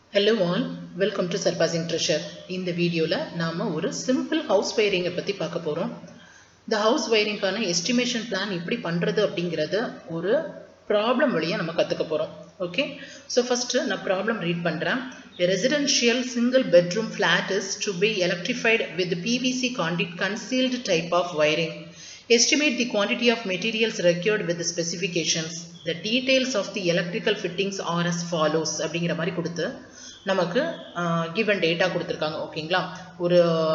Hello all welcome to surpassing treasure இந்த வீடியோவில் நாம் ஒரு சிம்பிள் ஹவுஸ் வயரிங்கை பற்றி பார்க்க போகிறோம் இந்த ஹவுஸ் வயரிங்கான எஸ்டிமேஷன் பிளான் எப்படி பண்ணுறது அப்படிங்கிறத ஒரு ப்ராப்ளம் வழியாக நம்ம கற்றுக்க போகிறோம் ஓகே ஸோ ஃபஸ்ட்டு நான் ப்ராப்ளம் ரீட் பண்ணுறேன் residential single bedroom flat is to be electrified with PVC conduit concealed type of wiring Estimate the quantity of materials required with the specifications. The details of the electrical fittings are as follows அப்படிங்கிற மாதிரி கொடுத்து நமக்கு given data கொடுத்துருக்காங்க ஓகேங்களா ஒரு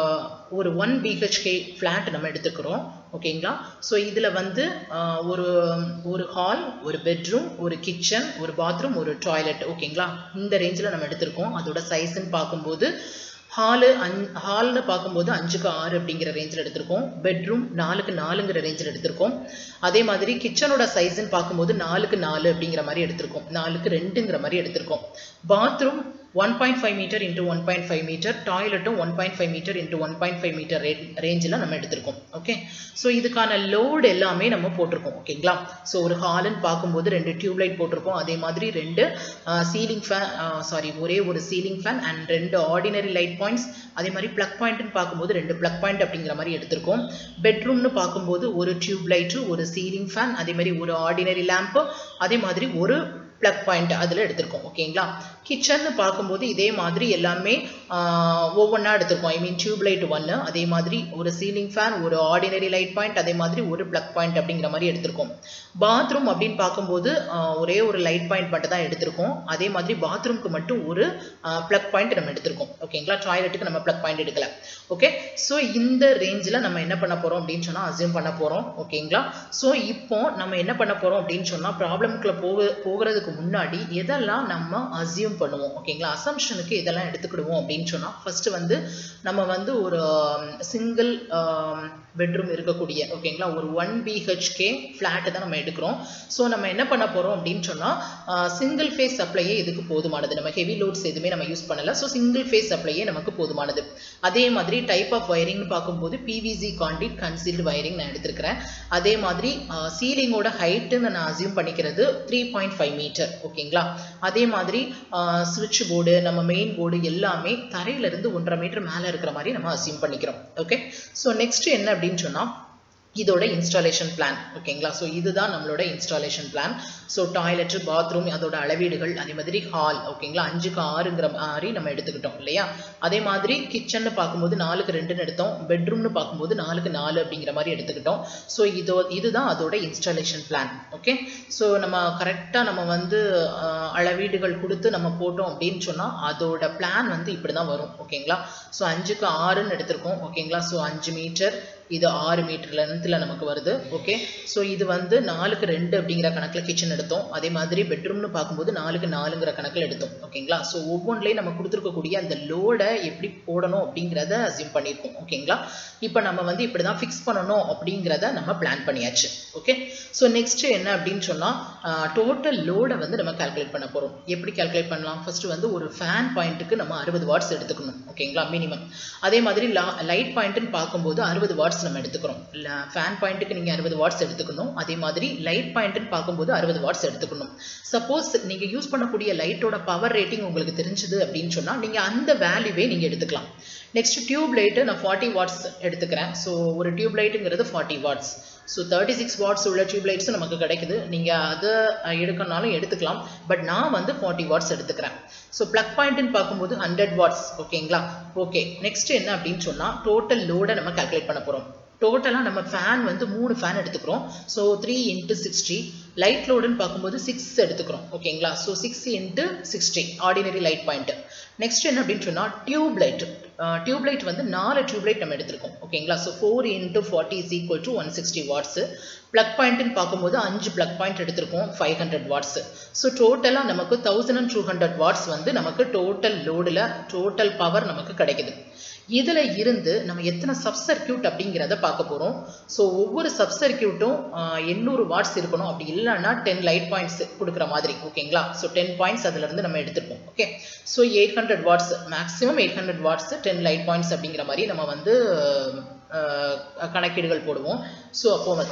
ஒரு one BHK flat நம்ம எடுத்துக்கிறோம் ஓகேங்களா ஸோ இதில் வந்து ஒரு ஒரு ஹால் ஒரு பெட்ரூம் ஒரு கிச்சன் ஒரு பாத்ரூம் ஒரு டாய்லெட் ஓகேங்களா இந்த ரேஞ்சில் நம்ம எடுத்திருக்கோம் அதோட சைஸ்ன்னு பார்க்கும்போது ஹாலு அஞ் ஹால்னு பார்க்கும்போது அஞ்சுக்கு ஆறு அப்படிங்கிற ரேஞ்சில் எடுத்திருக்கோம் பெட்ரூம் நாலுக்கு நாலுங்கிற ரேஞ்சில் எடுத்திருக்கோம் அதே மாதிரி கிச்சனோட சைஸ்ன்னு பார்க்கும்போது நாலுக்கு நாலு அப்படிங்கிற மாதிரி எடுத்திருக்கோம் நாலுக்கு ரெண்டுங்கிற மாதிரி எடுத்திருக்கோம் bathroom one point five metre into one point five metre டாய்லெட்டும் one point five metre into one point five metre ரே ரேஞ்சில் நம்ம எடுத்திருக்கோம் ஓகே ஸோ இதுக்கான லோடு எல்லாமே நம்ம போட்டிருக்கோம் ஓகேங்களா ஸோ ஒரு ஹாலுன்னு பார்க்கும்போது ரெண்டு டியூப்லைட் போட்டிருக்கோம் அதே மாதிரி ரெண்டு சீலிங் ஃபேன் சாரி ஒரே ஒரு சீலிங் ஃபேன் அண்ட் ரெண்டு ஆர்டினரி லைட் பாயிண்ட்ஸ் அதே மாதிரி ப்ளக் பாயிண்ட்னு பார்க்கும்போது ரெண்டு ப்ளக் பாயிண்ட் அப்படிங்கிற மாதிரி எடுத்திருக்கோம் பெட்ரூம்னு பார்க்கும்போது ஒரு டியூப் லைட்டு ஒரு சீலிங் ஃபேன் அதே மாதிரி ஒரு ஆர்டினரி லேம்பு அதே மாதிரி ஒரு ப்ளக் பாயிண்ட் அதில் எடுத்திருக்கோம் ஓகேங்களா கிச்சன்னு பார்க்கும்போது இதே மாதிரி எல்லாமே ஒவ்வொன்றா எடுத்திருக்கோம் ஐ மீன் டியூப் லைட் ஒன்று அதே மாதிரி ஒரு சீலிங் ஃபேன் ஒரு ஆர்டினரி லைட் பாயிண்ட் அதே மாதிரி ஒரு ப்ளக் பாயிண்ட் அப்படிங்கிற மாதிரி எடுத்திருக்கோம் பாத்ரூம் அப்படின்னு பார்க்கும்போது ஒரே ஒரு லைட் பாயிண்ட் மட்டும் தான் எடுத்திருக்கோம் அதே மாதிரி பாத்ரூம்க்கு மட்டும் ஒரு ப்ளக் பாயிண்ட் நம்ம எடுத்திருக்கோம் ஓகேங்களா டாய்லெட்டுக்கு நம்ம ப்ளக் பாயிண்ட் எடுக்கல ஓகே ஸோ இந்த ரேஞ்சில் நம்ம என்ன பண்ண போகிறோம் அப்படின்னு சொன்னால் அசியூம் பண்ண போகிறோம் ஓகேங்களா ஸோ இப்போ நம்ம என்ன பண்ண போகிறோம் அப்படின்னு சொன்னால் ப்ராப்ளம்குள்ளே போக போகிறதுக்கு முன்னாடி எதெல்லாம் நம்ம அசியூம் பண்ணுவோம் ஓகேங்களா அசம்ஷனுக்கு இதெல்லாம் எடுத்துக்கிடுவோம் அப்படின்னு சொன்னால் ஃபர்ஸ்ட் வந்து நம்ம வந்து ஒரு சிங்கிள் பெட்ரூம் இருக்கக்கூடிய ஓகேங்களா ஒரு ஒன் பிஹெச்கே ஃப்ளாட்டு தான் நம்ம எடுக்கிறோம் ஸோ நம்ம என்ன பண்ண போகிறோம் அப்படின்னு சொன்னால் சிங்கிள் ஃபேஸ் சப்ளையே இதுக்கு போதுமானது நம்ம ஹெவி லோட்ஸ் எதுவுமே நம்ம யூஸ் பண்ணலை ஸோ சிங்கிள் ஃபேஸ் சப்ளையே நமக்கு போதுமானது அதே மாதிரி டைப் ஆஃப் வயரிங்னு பார்க்கும்போது பிவிசி காண்டிட் கன்சீல்டு வயரிங் நான் எடுத்திருக்கிறேன் அதே மாதிரி சீலிங்கோட ஹைட்டுன்னு நான் அசியூம் பண்ணிக்கிறது த்ரீ பாயிண்ட் ஃபைவ் மீட்டர் ஓகேங்களா அதே மாதிரி சுவிட்ச் போர்டு நம்ம மெயின் போர்டு எல்லாமே தரையிலிருந்து ஒன்றரை மீட்டர் மேலே இருக்கிற மாதிரி நம்ம அசியூம் பண்ணிக்கிறோம் ஓகே ஸோ நெக்ஸ்ட் என்ன அப்படின்னு சொன்னால் இதோட இன்ஸ்டாலேஷன் பிளான் ஓகேங்களா ஸோ இதுதான் நம்மளோட installation plan so toilet bathroom அதோட அளவீடுகள் அதே மாதிரி ஹால் ஓகேங்களா அஞ்சுக்கு ஆறுங்கிற மாதிரி நம்ம எடுத்துக்கிட்டோம் இல்லையா அதே மாதிரி கிச்சன்னு பார்க்கும்போது நாலுக்கு ரெண்டுன்னு எடுத்தோம் பெட்ரூம்னு பார்க்கும்போது நாலுக்கு நாலு அப்படிங்கிற மாதிரி எடுத்துக்கிட்டோம் ஸோ இதோ இதுதான் அதோட இன்ஸ்டாலேஷன் பிளான் ஓகே ஸோ நம்ம கரெக்டாக நம்ம வந்து அளவீடுகள் கொடுத்து நம்ம போட்டோம் அப்படின்னு சொன்னால் அதோட பிளான் வந்து இப்படி தான் வரும் ஓகேங்களா ஸோ அஞ்சுக்கு ஆறுன்னு எடுத்திருக்கோம் ஓகேங்களா ஸோ அஞ்சு மீட்டர் இது ஆறு மீட்டர் லென்த்தில் நமக்கு வருது ஓகே ஸோ இது வந்து நாலுக்கு ரெண்டு அப்படிங்கிற கணக்கில் கிச்சன் எடுத்தோம் அதே மாதிரி பெட்ரூம்னு பார்க்கும்போது நாலுக்கு நாலுங்கிற கணக்கில் எடுத்தோம் ஓகேங்களா ஸோ ஒவ்வொன்றிலையும் நம்ம கொடுத்துருக்கக்கூடிய அந்த லோடை எப்படி போடணும் அப்படிங்கிறத அசியூம் பண்ணியிருக்கோம் ஓகேங்களா இப்போ நம்ம வந்து இப்படி தான் ஃபிக்ஸ் பண்ணணும் அப்படிங்கிறத நம்ம பிளான் பண்ணியாச்சு ஓகே ஸோ நெக்ஸ்ட் என்ன அப்படின்னு சொன்னால் டோட்டல் லோடை வந்து நம்ம கால்குலேட் பண்ண போகிறோம் எப்படி கால்குலேட் பண்ணலாம் ஃபர்ஸ்ட் வந்து ஒரு ஃபேன் பாயிண்ட்டுக்கு நம்ம அறுபது வாட்ஸ் எடுத்துக்கணும் ஓகேங்களா மினிமம் அதே மாதிரி லைட் பாயிண்ட்டுன்னு பார்க்கும்போது அறுபது வாட்ஸ் வாட்ஸ் நம்ம எடுத்துக்கிறோம் ஃபேன் பாயிண்ட்டுக்கு நீங்கள் அறுபது வாட்ஸ் எடுத்துக்கணும் அதே மாதிரி லைட் பாயிண்ட்டுன்னு பார்க்கும்போது அறுபது வாட்ஸ் எடுத்துக்கணும் சப்போஸ் நீங்கள் யூஸ் பண்ணக்கூடிய லைட்டோட பவர் ரேட்டிங் உங்களுக்கு தெரிஞ்சுது அப்படின்னு சொன்னால் நீங்கள் அந்த வேல்யூவே நீங்கள் எடுத்துக்கலாம் நெக்ஸ்ட் டியூப் லைட்டு நான் ஃபார்ட்டி வாட்ஸ் எடுத்துக்கிறேன் ஸோ ஒரு டியூப் லைட்டுங்கிறது forty watts so thirty six watts உள்ள டியூப் லைட்ஸ் நமக்கு கிடைக்குது நீங்கள் அதை எடுக்கணும்னாலும் எடுத்துக்கலாம் பட் நான் வந்து ஃபார்ட்டி வாட்ஸ் எடுத்துக்கிறேன் ஸோ ப்ளக் பாயிண்ட்னு பார்க்கும்போது ஹண்ட்ரட் வாட்ஸ் ஓகேங்களா ஓகே நெக்ஸ்ட் என்ன அப்படின்னு சொன்னால் டோட்டல் லோடை நம்ம கால்குலேட் பண்ண போகிறோம் டோட்டலாக நம்ம ஃபேன் வந்து மூணு ஃபேன் எடுத்துக்கிறோம் so three into sixty light லோடுன்னு பார்க்கும்போது சிக்ஸ் எடுத்துக்கிறோம் ஓகேங்களா so six into sixty ordinary light point next என்ன அப்படின்னு சொன்னால் டியூப் லைட் டியூப் லைட் வந்து நாலு டியூப் லைட் நம்ம எடுத்திருக்கோம் ஓகேங்களா so four into forty is equal to one sixty watts plug பாயிண்ட்னு பார்க்கும்போது அஞ்சு ப்ளக் பாயிண்ட் எடுத்திருக்கோம் ஃபைவ் ஹண்ட்ரட் வாட்ஸ் ஸோ டோட்டலாக நமக்கு thousand and two hundred watts வந்து நமக்கு டோட்டல் லோடில் டோட்டல் பவர் நமக்கு கிடைக்குது இதில் இருந்து நம்ம எத்தனை சப் சர்க்கியூட் அப்படிங்கிறத பார்க்க போகிறோம் ஸோ ஒவ்வொரு சப் சர்க்கியூட்டும் எண்ணூறு வாட்ஸ் இருக்கணும் அப்படி இல்லைன்னா டென் லைட் பாயிண்ட்ஸ் கொடுக்குற மாதிரி ஓகேங்களா ஸோ டென் பாயிண்ட்ஸ் அதுலேருந்து நம்ம எடுத்துருப்போம் okay so eight hundred watts maximum eight hundred watts ten light points அப்படிங்கிற மாதிரி நம்ம வந்து கணக்கீடுகள் போடுவோம் ஸோ அப்போ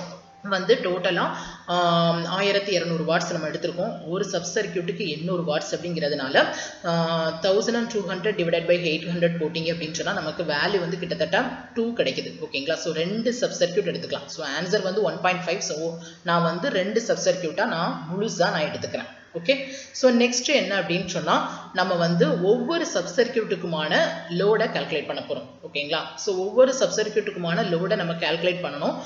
வந்து டோட்டலாக ஆயிரத்தி இரநூறு வாட்ஸ் நம்ம எடுத்திருக்கோம் ஒரு சப் சர்க்கியூட்டுக்கு எண்ணூறு வாட்ஸ் அப்படிங்கிறதுனால thousand and two hundred divide by eight hundred போட்டிங்க அப்படின்னு சொன்னால் நமக்கு வேல்யூ வந்து கிட்டத்தட்ட டூ கிடைக்குது ஓகேங்களா ஸோ ரெண்டு சப் சர்க்கியூட் எடுத்துக்கலாம் ஸோ ஆன்சர் வந்து ஒன் பாயிண்ட் ஃபைவ் ஸோ நான் வந்து ரெண்டு சப் சர்க்கியூட்டாக நான் முழுசாக நான் எடுத்துக்கிறேன் ஓகே ஸோ நெக்ஸ்ட் என்ன அப்படின்னு சொன்னால் நம்ம வந்து ஒவ்வொரு சப் சர்க்கியூட்டுக்குமான லோடை கால்குலேட் பண்ண போகிறோம் ஓகேங்களா ஸோ ஒவ்வொரு சப் சர்க்கியூட்டுக்குமான லோடை நம்ம கால்குலேட் பண்ணணும்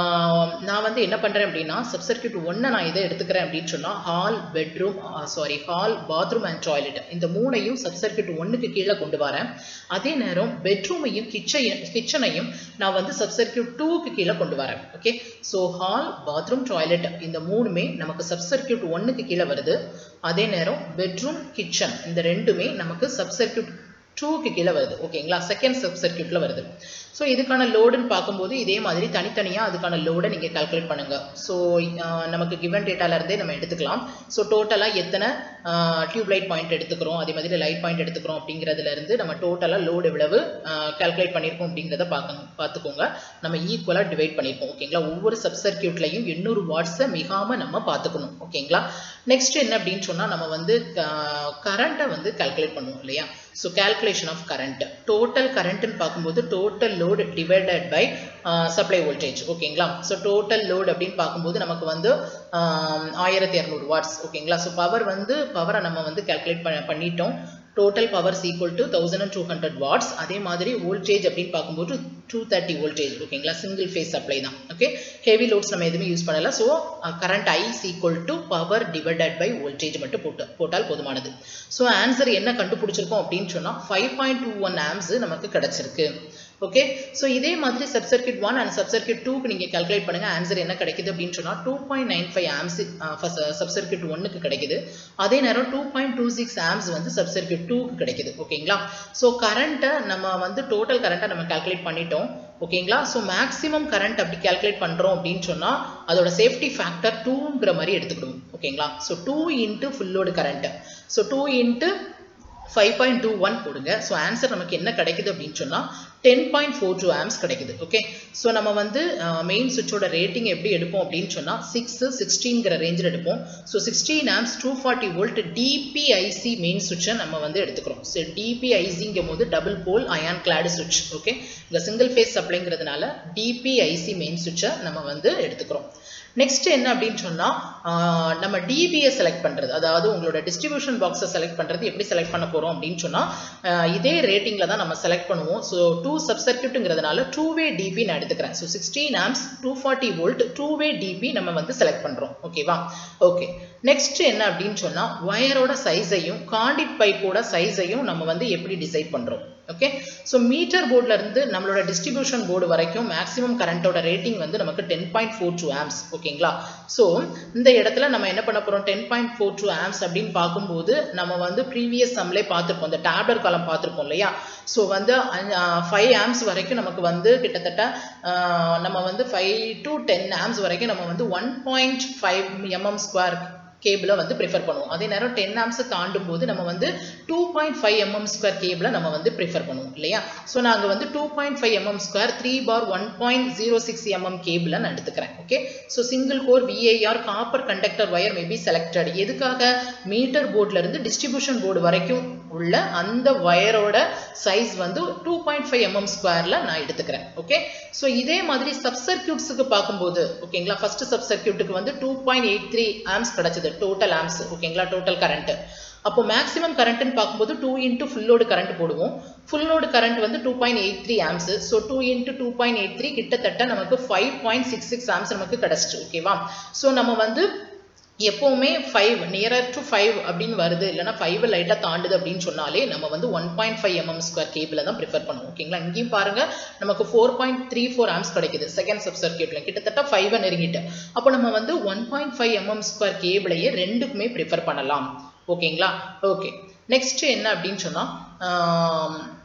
நான் வந்து என்ன பண்ணுறேன் அப்படின்னா சப் சர்க்கியூட் ஒன்றை நான் இதை எடுத்துக்கிறேன் அப்படின்னு சொன்னால் hall bedroom sorry hall bathroom and toilet இந்த மூணையும் சப் சர்க்கியூட் ஒன்றுக்கு கீழே கொண்டு வரேன் அதே நேரம் பெட்ரூமையும் கிச்சனையும் கிச்சனையும் நான் வந்து சப் சர்க்கியூட் டூக்கு கீழே கொண்டு வரேன் okay so hall bathroom toilet இந்த மூணுமே நமக்கு சப் சர்க்கியூட் ஒன்றுக்கு கீழே வருது அதே நேரம் பெட்ரூம் கிச்சன் இந்த ரெண்டுமே நமக்கு சப் சர்க்கியூட் டூக்கு கீழே வருது ஓகேங்களா செகண்ட் சப் சர்க்கியூட்டில் வருது ஸோ இதுக்கான லோடுன்னு பார்க்கும்போது இதே மாதிரி தனித்தனியாக அதுக்கான லோடை நீங்கள் கால்குலேட் பண்ணுங்கள் ஸோ நமக்கு கிவன் டேட்டாலேருந்தே நம்ம எடுத்துக்கலாம் ஸோ டோட்டலாக எத்தனை டியூப் லைட் பாயிண்ட் எடுத்துக்கிறோம் அதே மாதிரி லைட் பாயிண்ட் எடுத்துக்கிறோம் அப்படிங்கிறதுலேருந்து நம்ம டோட்டலாக லோடு எவ்வளவு கால்குலேட் பண்ணியிருக்கோம் அப்படிங்கிறத பார்க்க பார்த்துக்கோங்க நம்ம ஈக்குவலாக டிவைட் பண்ணியிருக்கோம் ஓகேங்களா ஒவ்வொரு சப் சர்க்கியூட்லையும் எண்ணூறு வாட்ஸை மிகாமல் நம்ம பார்த்துக்கணும் ஓகேங்களா நெக்ஸ்ட் என்ன அப்படின்னு சொன்னால் நம்ம வந்து கரண்ட்டை வந்து கால்குலேட் பண்ணுவோம் இல்லையா so calculation of current total கரண்ட்னு பார்க்கும்போது total load divided by supply voltage ஓகேங்களா ஸோ டோட்டல் லோடு அப்படின்னு பார்க்கும்போது நமக்கு வந்து ஆயிரத்தி இரநூறு வாட்ஸ் ஓகேங்களா ஸோ பவர் வந்து பவரை நம்ம வந்து கால்குலேட் பண்ண பண்ணிட்டோம் total power's equal to thousand and two hundred watts அதே மாதிரி வோல்டேஜ் அப்படின்னு பார்க்கும்போது டூ தேர்ட்டி வோல்டேஜ் ஓகேங்களா சிங்கிள் ஃபேஸ் சப்ளை தான் ஓகே ஹெவி லோட்ஸ் நம்ம எதுவுமே யூஸ் பண்ணல so current I is equal to power divided by voltage மட்டும் போட்டு போட்டால் போதுமானது ஸோ ஆன்சர் என்ன கண்டுபிடிச்சிருக்கோம் அப்படின்னு சொன்னால் five point two one amps நமக்கு கிடச்சிருக்கு ஓகே ஸோ இதே மாதிரி sub circuit one and sub circuit டூக்கு நீங்கள் கால்குலேட் பண்ணுங்க ஆன்சர் என்ன கிடைக்குது அப்படின்னு சொன்னால் two point nine five amps sub circuit ஒன்னுக்கு கிடைக்குது அதே நேரம் two point two six amps வந்து சப் சர்க்கியூட் டூக்கு கிடைக்குது ஓகேங்களா ஸோ கரண்ட்டை நம்ம வந்து டோட்டல் கரண்ட்டை நம்ம கால்குலேட் பண்ணிட்டோம் ஓகேங்களா ஸோ மேக்ஸிமம் கரண்ட் அப்படி கால்குலேட் பண்ணுறோம் அப்படின்னு சொன்னால் அதோட சேஃப்டி ஃபேக்டர் டூங்கிற மாதிரி எடுத்துக்கிடுவோம் ஓகேங்களா so two into full load current so two into five point two one போடுங்க ஸோ ஆன்சர் நமக்கு என்ன கிடைக்குது அப்படின்னு சொன்னால் ten point four two amps கிடைக்குது ஓகே ஸோ நம்ம வந்து மெயின் சுவிட்சோட ரேட்டிங் எப்படி எடுப்போம் அப்படின்னு சொன்னால் சிக்ஸு சிக்ஸ்டீன்கிற ரேஞ்சில் எடுப்போம் so sixteen amps two forty volt DPIC main சுவிட்சை நம்ம வந்து எடுத்துக்கிறோம் ஸோ டிபிஐசிங்கும் போது டபுள் போல் அயான் கிளாடு சுவிட்ச் ஓகே இந்த சிங்கிள் ஃபேஸ் சப்ளைங்கிறதுனால டிபிஐசி மெயின் சுவிட்சை நம்ம வந்து எடுத்துக்கிறோம் நெக்ஸ்ட் என்ன அப்படின்னு சொன்னால் நம்ம டிபியை செலக்ட் பண்ணுறது அதாவது உங்களோட டிஸ்ட்ரிபியூஷன் பாக்ஸை செலக்ட் பண்ணுறது எப்படி செலக்ட் பண்ண போகிறோம் அப்படின்னு சொன்னால் இதே ரேட்டிங்கில் தான் நம்ம செலக்ட் பண்ணுவோம் ஸோ டூ சப் சர்க்கியூட்டுங்கிறதுனால டூ வே டிபி நான் எடுத்துக்கிறேன் so sixteen amps two forty volt two way DP நம்ம வந்து செலக்ட் பண்ணுறோம் ஓகேவா ஓகே நெக்ஸ்ட் என்ன அப்படின்னு சொன்னால் ஒயரோட சைஸையும் காண்டிட் பைப்போட சைஸையும் நம்ம வந்து எப்படி டிசைட் பண்ணுறோம் ஓகே ஸோ மீட்டர் போர்டில் இருந்து நம்மளோட டிஸ்ட்ரிபியூஷன் போர்டு வரைக்கும் மேக்ஸிமம் கரண்ட்டோட ரேட்டிங் வந்து நமக்கு ten point four two amps ஓகேங்களா ஸோ இந்த இடத்துல நம்ம என்ன பண்ண போகிறோம் ten point four two amps அப்படின்னு பார்க்கும்போது நம்ம வந்து ப்ரீவியஸ் சம்லே பார்த்துருப்போம் இந்த டேப்லெட் காலம் பார்த்துருப்போம் இல்லையா ஸோ வந்து ஃபைவ் ஆம்ஸ் வரைக்கும் நமக்கு வந்து கிட்டத்தட்ட நம்ம வந்து ஃபைவ் டு டென் ஆம்ஸ் வரைக்கும் நம்ம வந்து one point five MM square கேபிளை வந்து ப்ரிஃபர் பண்ணுவோம் அதே நேரம் டென் ஆம்ஸை தாண்டும் போது நம்ம வந்து two point five MM square கேபிளை நம்ம வந்து ப்ரிஃபர் பண்ணுவோம் இல்லையா ஸோ நாங்கள் வந்து two point five MM square three bar one point zero six MM கேபிளை நான் எடுத்துக்கிறேன் okay so single core VAR copper conductor wire maybe selected எதுக்காக மீட்டர் போர்டில் இருந்து டிஸ்ட்ரிபியூஷன் போர்டு வரைக்கும் உள்ள அந்த ஒயரோட சைஸ் வந்து டூ பாயிண்ட் ஃபைவ் எம்எம் ஸ்கொயரில் நான் எடுத்துக்கிறேன் ஓகே ஸோ இதே மாதிரி சப் சர்க்கியூட்ஸுக்கு பார்க்கும்போது ஓகேங்களா ஃபர்ஸ்ட் சப் சர்க்கியூட்டுக்கு வந்து two point eight three amps கிடச்சிது டோட்டல் ஆம்ஸ் ஓகேங்களா டோட்டல் கரண்ட் அப்போ மேக்ஸிமம் கரண்ட்னு பார்க்கும்போது டூ இன்ட்டு ஃபுல்லோடு கரண்ட் போடுவோம் ஃபுல்லோடு கரண்ட் வந்து two point eight three amps so two into two point eight three கிட்டத்தட்ட நமக்கு five point six six amps நமக்கு கிடச்சிட்டு ஓகேவா ஸோ நம்ம வந்து எப்போவுமே ஃபைவ் நியரர் டு ஃபைவ் அப்படின்னு வருது இல்லைனா ஃபைவ் லைட்டாக தாண்டுது அப்படின்னு சொன்னாலே நம்ம வந்து one point five MM square கேபிளை தான் ப்ரிஃபர் பண்ணுவோம் ஓகேங்களா இங்கேயும் பாருங்க நமக்கு four point three four amps கிடைக்குது செகண்ட் சப் சர்க்கியூட்ல கிட்டத்தட்ட ஃபைவ் நெருங்கிட்டு அப்போ நம்ம வந்து one point five MM square கேபிளையே ரெண்டுக்குமே ப்ரிஃபர் பண்ணலாம் ஓகேங்களா ஓகே நெக்ஸ்ட் என்ன அப்படின்னு சொன்னால்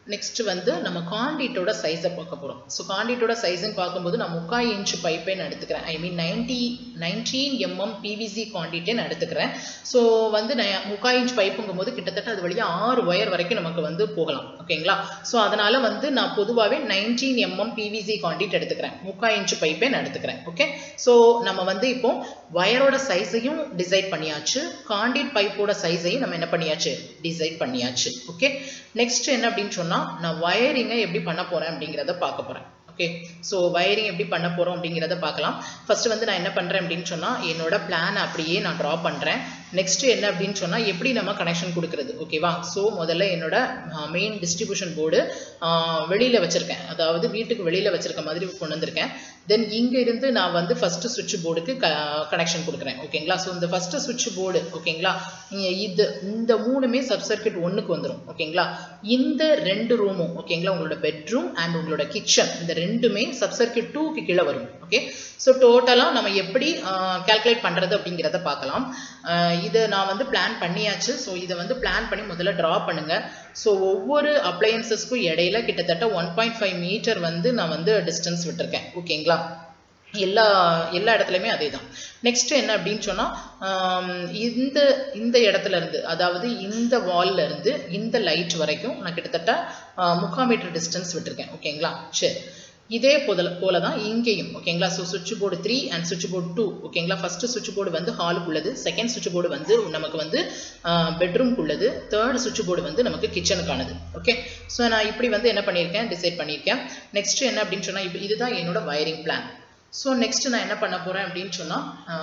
நெக்ஸ்ட் வந்து நம்ம காண்டிட்டோட சைஸை பார்க்க போகிறோம் ஸோ காண்டிட்டோட சைஸ்ன்னு பார்க்கும்போது நான் முக்கால் இன்ச் பைப்பே நான் எடுத்துக்கிறேன் I mean ninety nineteen MM PVC குவான்டிட்டே நான் எடுத்துக்கிறேன் ஸோ வந்து நான் முக்கால் இன்ச் பைப்புங்கும் போது கிட்டத்தட்ட அது வழியாக ஆறு ஒயர் வரைக்கும் நமக்கு வந்து போகலாம் ஓகேங்களா ஸோ அதனால வந்து நான் பொதுவாகவே நைன்டீன் எம்எம் பிவிசி குவான்டிட்டி எடுத்துக்கிறேன் முக்கால் இன்ச் பைப்பே நான் எடுத்துக்கிறேன் ஓகே ஸோ நம்ம வந்து இப்போ ஒயரோட சைஸையும் டிசைட் பண்ணியாச்சு காண்டிட் பைப்போட சைஸையும் நம்ம என்ன பண்ணியாச்சு டிசைட் பண்ணியாச்சு ஓகே நெக்ஸ்ட் என்ன அப்படின்னு சொன்னால் நான் வயரிங்கை எப்படி பண்ண போகிறேன் அப்படிங்கிறத பார்க்க போகிறேன் ஓகே ஸோ வயரிங் எப்படி பண்ண போகிறோம் அப்படிங்கிறத பார்க்கலாம் ஃபர்ஸ்ட் வந்து நான் என்ன பண்ணுறேன் அப்படின்னு சொன்னால் என்னோட பிளான் அப்படியே நான் ட்ரா பண்ணுறேன் நெக்ஸ்ட் என்ன அப்படின்னு சொன்னால் எப்படி நம்ம கனெக்ஷன் கொடுக்குறது ஓகேவா ஸோ முதல்ல என்னோட மெயின் டிஸ்ட்ரிபியூஷன் போர்டு வெளியில் வச்சுருக்கேன் அதாவது வீட்டுக்கு வெளியில் வச்சிருக்க மாதிரி கொண்டு வந்திருக்கேன் தென் இங்கே இருந்து நான் வந்து ஃபஸ்ட்டு சுவிட்ச் போர்டுக்கு க கனெக்ஷன் கொடுக்குறேன் ஓகேங்களா ஸோ இந்த ஃபஸ்ட்டு சுவிட்ச் போர்டு ஓகேங்களா இது இந்த மூணுமே சப் சர்க்கியூட் ஒன்றுக்கு வந்துடும் ஓகேங்களா இந்த ரெண்டு ரூமும் ஓகேங்களா உங்களோட பெட்ரூம் அண்ட் உங்களோட கிச்சன் இந்த ரெண்டுமே சப் சர்க்கியூட் டூக்கு கீழே வரும் ஓகே ஸோ டோட்டலாக நம்ம எப்படி கேல்குலேட் பண்ணுறது அப்படிங்கிறத பார்க்கலாம் இதை நான் வந்து பிளான் பண்ணியாச்சு ஸோ இதை வந்து பிளான் பண்ணி முதல்ல ட்ரா பண்ணுங்க ஸோ ஒவ்வொரு அப்ளையன்சஸ்க்கும் இடையில கிட்டத்தட்ட ஒன் பாயிண்ட் ஃபைவ் மீட்டர் வந்து நான் வந்து டிஸ்டன்ஸ் விட்டுருக்கேன் ஓகேங்களா எல்லா எல்லா இடத்துலையுமே அதே தான் நெக்ஸ்ட் என்ன அப்படின்னு சொன்னால் இந்த இந்த இடத்துல இருந்து அதாவது இந்த வால்ல இருந்து இந்த லைட் வரைக்கும் நான் கிட்டத்தட்ட முக்கால் மீட்டர் டிஸ்டன்ஸ் விட்டுருக்கேன் ஓகேங்களா சரி இதே போல போல தான் இங்கேயும் ஓகேங்களா ஸோ சுவிட்ச் போர்டு த்ரீ அண்ட் சுவிட்ச் போர்டு டூ ஓகேங்களா ஃபர்ஸ்ட் சுவிட்ச் போர்டு வந்து ஹாலுக்குள்ளது செகண்ட் சுவிட்ச் போர்டு வந்து நமக்கு வந்து பெட்ரூம்க்குள்ளது தேர்ட் சுவிட்ச் போர்டு வந்து நமக்கு கிச்சனுக்கானது ஓகே ஸோ நான் இப்படி வந்து என்ன பண்ணியிருக்கேன் டிசைட் பண்ணியிருக்கேன் நெக்ஸ்ட் என்ன அப்படின்னு சொன்னால் இப்போ இதுதான் என்னோட வயரிங் பிளான் ஸோ நெக்ஸ்ட் நான் என்ன பண்ண போகிறேன் அப்படின்னு சொன்னால்